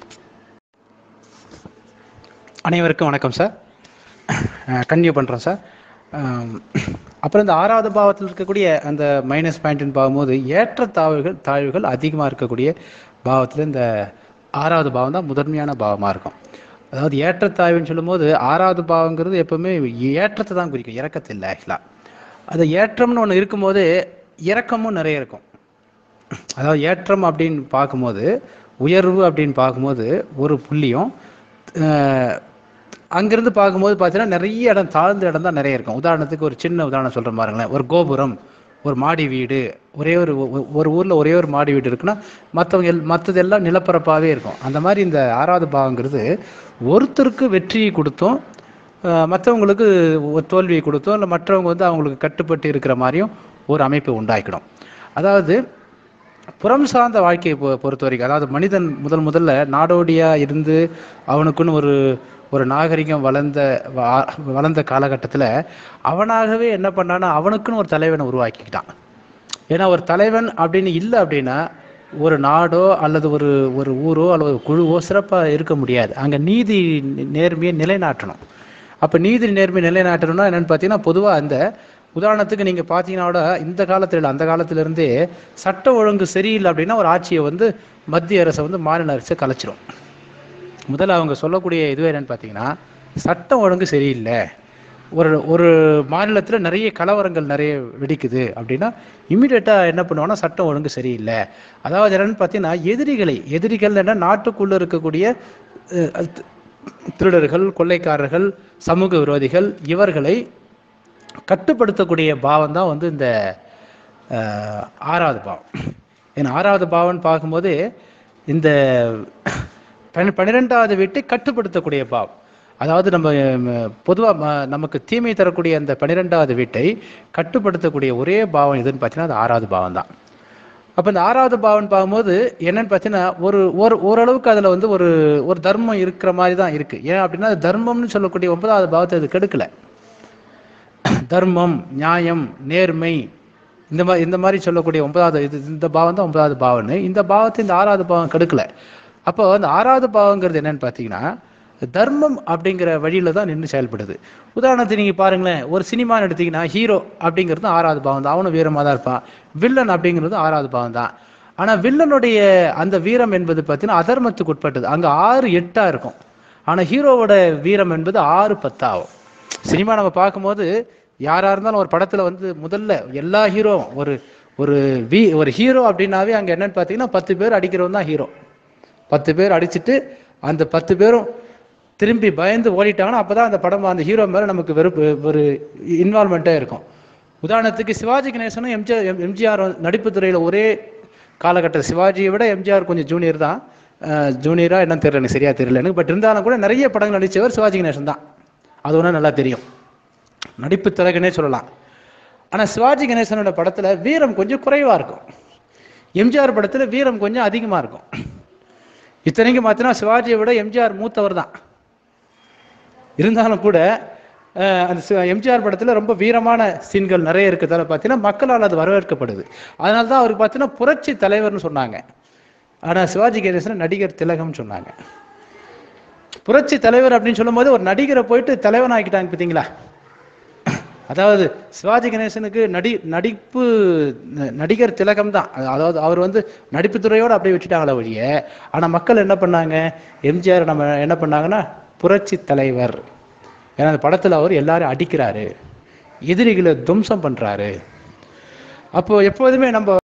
அனைவருக்கும் வணக்கம் சார் கன்னியூ பண்ணுறோம் சார் அம், அப்புறம் இந்த ஆறாவது பாவத்தில் இருக்கக்கூடிய அந்த மைனஸ் பாயிண்ட்னு பார்க்கும்போது ஏற்ற தாழ்வுகள் தாழ்வுகள் அதிகமாக இருக்கக்கூடிய பாவத்தில் இந்த ஆறாவது பாவம் தான் முதன்மையான பாவமாக இருக்கும் அதாவது ஏற்றத்தாழ்வுன்னு சொல்லும்போது ஆறாவது பாவங்கிறது எப்பவுமே ஏற்றத்தை தான் குறிக்கும் இறக்கத்தை இல்லை ஆக்சுவலாக அது ஏற்றம்னு ஒன்று இருக்கும்போது இறக்கமும் நிறைய இருக்கும் அதாவது ஏற்றம் அப்படின்னு பார்க்கும்போது உயர்வு அப்படின்னு பார்க்கும்போது ஒரு புள்ளியும் அஹ், அங்கிருந்து பார்க்கும்போது பார்த்தீங்கன்னா நிறைய இடம் தாழ்ந்த இடம் தான் நிறைய இருக்கும் உதாரணத்துக்கு ஒரு சின்ன உதாரணம் சொல்கிறேன் பாருங்களேன் ஒரு கோபுரம் ஒரு மாடி வீடு ஒரே ஒரு ஒ- ஒரு ஊரில் ஒரே ஒரு மாடி வீடு இருக்குன்னா மற்றவங்க எல் மற்றதெல்லாம் நிலப்பரப்பாகவே இருக்கும் அந்த மாதிரி இந்த ஆறாவது பாவங்கிறது ஒருத்தருக்கு வெற்றியை கொடுத்தும் அஹ், மற்றவங்களுக்கு ஒரு தோல்வியை கொடுத்தோம் இல்லை மற்றவங்க வந்து அவங்களுக்கு கட்டுப்பட்டு இருக்கிற மாதிரியும் ஒரு அமைப்பை உண்டாக்கிடும் அதாவது புறம் சார்ந்த வாழ்க்கையை பொ பொறுத்த வரைக்கும் அதாவது மனிதன் முதல் முதல்ல நாடோடியா இருந்து அவனுக்குன்னு ஒரு ஒரு நாகரிகம் வளர்ந்த வா- வளர்ந்த காலகட்டத்தில் அவனாகவே என்ன பண்ணான்னா அவனுக்குன்னு ஒரு தலைவனை உருவாக்கிக்கிட்டான் ஏன்னா ஒரு தலைவன் அப்படின்னு இல்லை அப்படின்னா ஒரு நாடோ அல்லது ஒரு ஒரு ஊரோ அல்லது ஒரு குழுவோ சிறப்பாக இருக்க முடியாது அங்கே நீதி நேர்மையை நிலைநாட்டணும் அப்போ நீதி நேர்மை நிலைநாட்டணும்னா என்னன்னு பார்த்தீங்கன்னா பொதுவாக அந்த உதாரணத்துக்கு நீங்கள் பார்த்தீங்கன்னா கூட இந்த காலத்தில் இல்லை அந்த காலத்திலிருந்தே சட்ட ஒழுங்கு சரியில்லை அப்படின்னா ஒரு ஆட்சியை வந்து மத்திய அரசை வந்து மாநில அரசை கலைச்சிரும் முதல்ல அவங்க சொல்லக்கூடிய இதுவே என்னன்னு பார்த்தீங்கன்னா சட்டம் ஒழுங்கு சரியில்லை ஒரு ஒரு மாநிலத்தில் நிறைய கலவரங்கள் நிறைய வெடிக்குது அப்படின்னா இம்மிடியட்டாக என்ன பண்ணுவாங்கன்னா சட்டம் ஒழுங்கு சரியில்லை அதாவது என்னன்னு பார்த்தீங்கன்னா எதிரிகளை எதிரிகள் என்ன நாட்டுக்குள்ளே இருக்கக்கூடிய அஹ், தி- திருடர்கள் கொள்ளைக்காரர்கள் சமூக விரோதிகள் இவர்களை கட்டுப்படுத்தக்கூடிய பாவம் தான் வந்து இந்த அஹ், ஆறாவது பாவம் ஏன்னா ஆறாவது பாவம்னு பார்க்கும்போது இந்த பன்ன- பன்னிரெண்டாவது வீட்டை கட்டுப்படுத்தக்கூடிய பாவம் அதாவது நம்ம பொதுவாக நமக்கு தீமை தரக்கூடிய அந்த பன்னிரெண்டாவது வீட்டை கட்டுப்படுத்தக்கூடிய ஒரே பாவம் எதுன்னு பார்த்தீங்கன்னா அது ஆறாவது பாவம் தான் அப்போ இந்த ஆறாவது பாவம் பார்க்கும்போது என்னன்னு பார்த்தீங்கன்னா ஒரு ஒரு ஓரளவுக்கு அதில் வந்து ஒரு ஒரு தர்மம் இருக்கிற மாதிரி தான் இருக்கு ஏன் அப்படின்னா அது தர்மம்னு சொல்லக்கூடிய ஒன்பதாவது பாவத்தை அது கெடுக்கல தர்மம் நியாயம் நேர்மை இந்த மாதிரி இந்த மாதிரி சொல்லக்கூடிய ஒன்பதாவது இது இந்த பாவம் தான் ஒன்பதாவது பாவம்னு இந்த பாவத்தை இந்த ஆறாவது பாவம் கெடுக்கல அப்போ அந்த ஆறாவது பாவங்கிறது என்னன்னு பார்த்தீங்கன்னா தர்மம் அப்படிங்கிற வழியில தான் நின்று செயல்படுது உதாரணத்துக்கு நீங்க பாருங்களேன் ஒரு சினிமான்னு எடுத்தீங்கன்னா ஹீரோ அப்படிங்கிறது ஆறாவது பாவம் தான் அவனும் வீரமாக தான் இருப்பான் வில்லன் அப்படிங்கிறது ஆறாவது பாவம் தான் ஆனா வில்லனுடைய அந்த வீரம் என்பது பார்த்தீங்கன்னா அதர்மத்துக்கு உட்பட்டது அங்க ஆறு எட்டா இருக்கும் ஆனா ஹீரோவோட வீரம் என்பது ஆறு பத்தாகும் சினிமா நம்ம பார்க்கும்போது யாரா இருந்தாலும் ஒரு படத்துல வந்து முதல்ல எல்லா ஹீரோவும் ஒரு ஒரு வி ஒரு ஹீரோ அப்படின்னாவே அங்க என்னன்னு பார்த்தீங்கன்னா பத்து பேர் அடிக்கிறவன் தான் ஹீரோ பத்து பேர் அடிச்சிட்டு அந்த பத்து பேரும் திரும்பி பயந்து ஓடிட்டாங்கன்னா அப்பதான் அந்த படம் அந்த ஹீரோ மேல நமக்கு வெறுப்பு ஒரு இன்வால்மெண்ட்டாக இருக்கும் உதாரணத்துக்கு சிவாஜி கணேசனும் எம்ஜிஆர் எம்- எம்ஜிஆர் நடிப்பு துறையில ஒரே காலகட்ட சிவாஜியை விட எம்ஜிஆர் கொஞ்சம் ஜூனியர் தான் ஜூனியரா என்னன்னு தெரியல எனக்கு சரியா தெரியல எனக்கு பட் இருந்தாலும் கூட நிறைய படங்கள் நடிச்சவர் சிவாஜி கணேசன் தான் அது ஒன்றும் நல்லா தெரியும் நடிப்பு திறகனே சொல்லலாம் ஆனா சிவாஜி கணேசனோட படத்துல வீரம் கொஞ்சம் குறைவா இருக்கும் எம்ஜிஆர் படத்துல வீரம் கொஞ்சம் அதிகமா இருக்கும் இத்தனைக்கும் பார்த்தீங்கன்னா சிவாஜியை விட எம்ஜிஆர் மூத்தவர் தான் இருந்தாலும் கூட அஹ், அந்த சி- எம்ஜிஆர் படத்துல ரொம்ப வீரமான சீன்கள் நிறைய இருக்கிறதால பார்த்தீங்கன்னா மக்களால் அது வரவேற்கப்படுது அதனால தான் அவருக்கு பார்த்தீங்கன்னா புரட்சி தலைவர்னு சொன்னாங்க ஆனா சிவாஜி கணேசன் நடிகர் திலகம்னு சொன்னாங்க புரட்சி தலைவர் அப்படின்னு சொல்லும்போது ஒரு நடிகரை போயிட்டு தலைவன் ஆக்கிட்டாங்க பார்த்தீங்களா அதாவது சிவாஜி கணேசனுக்கு நடி நடிப்பு ந- நடிகர் திலகம் தான் அதாவது அவர் வந்து நடிப்பு துறையோடு அப்படியே விட்டுட்டாங்களே ஒழிய ஆனா மக்கள் என்ன பண்ணாங்க எம்ஜிஆர் நம்ம என்ன பண்ணாங்கன்னா புரட்சி தலைவர் ஏன்னா அந்த படத்துல அவர் எல்லாரும் அடிக்கிறாரு எதிரிகளை துவம்சம் பண்றாரு அப்போ எப்போதுமே நம்ம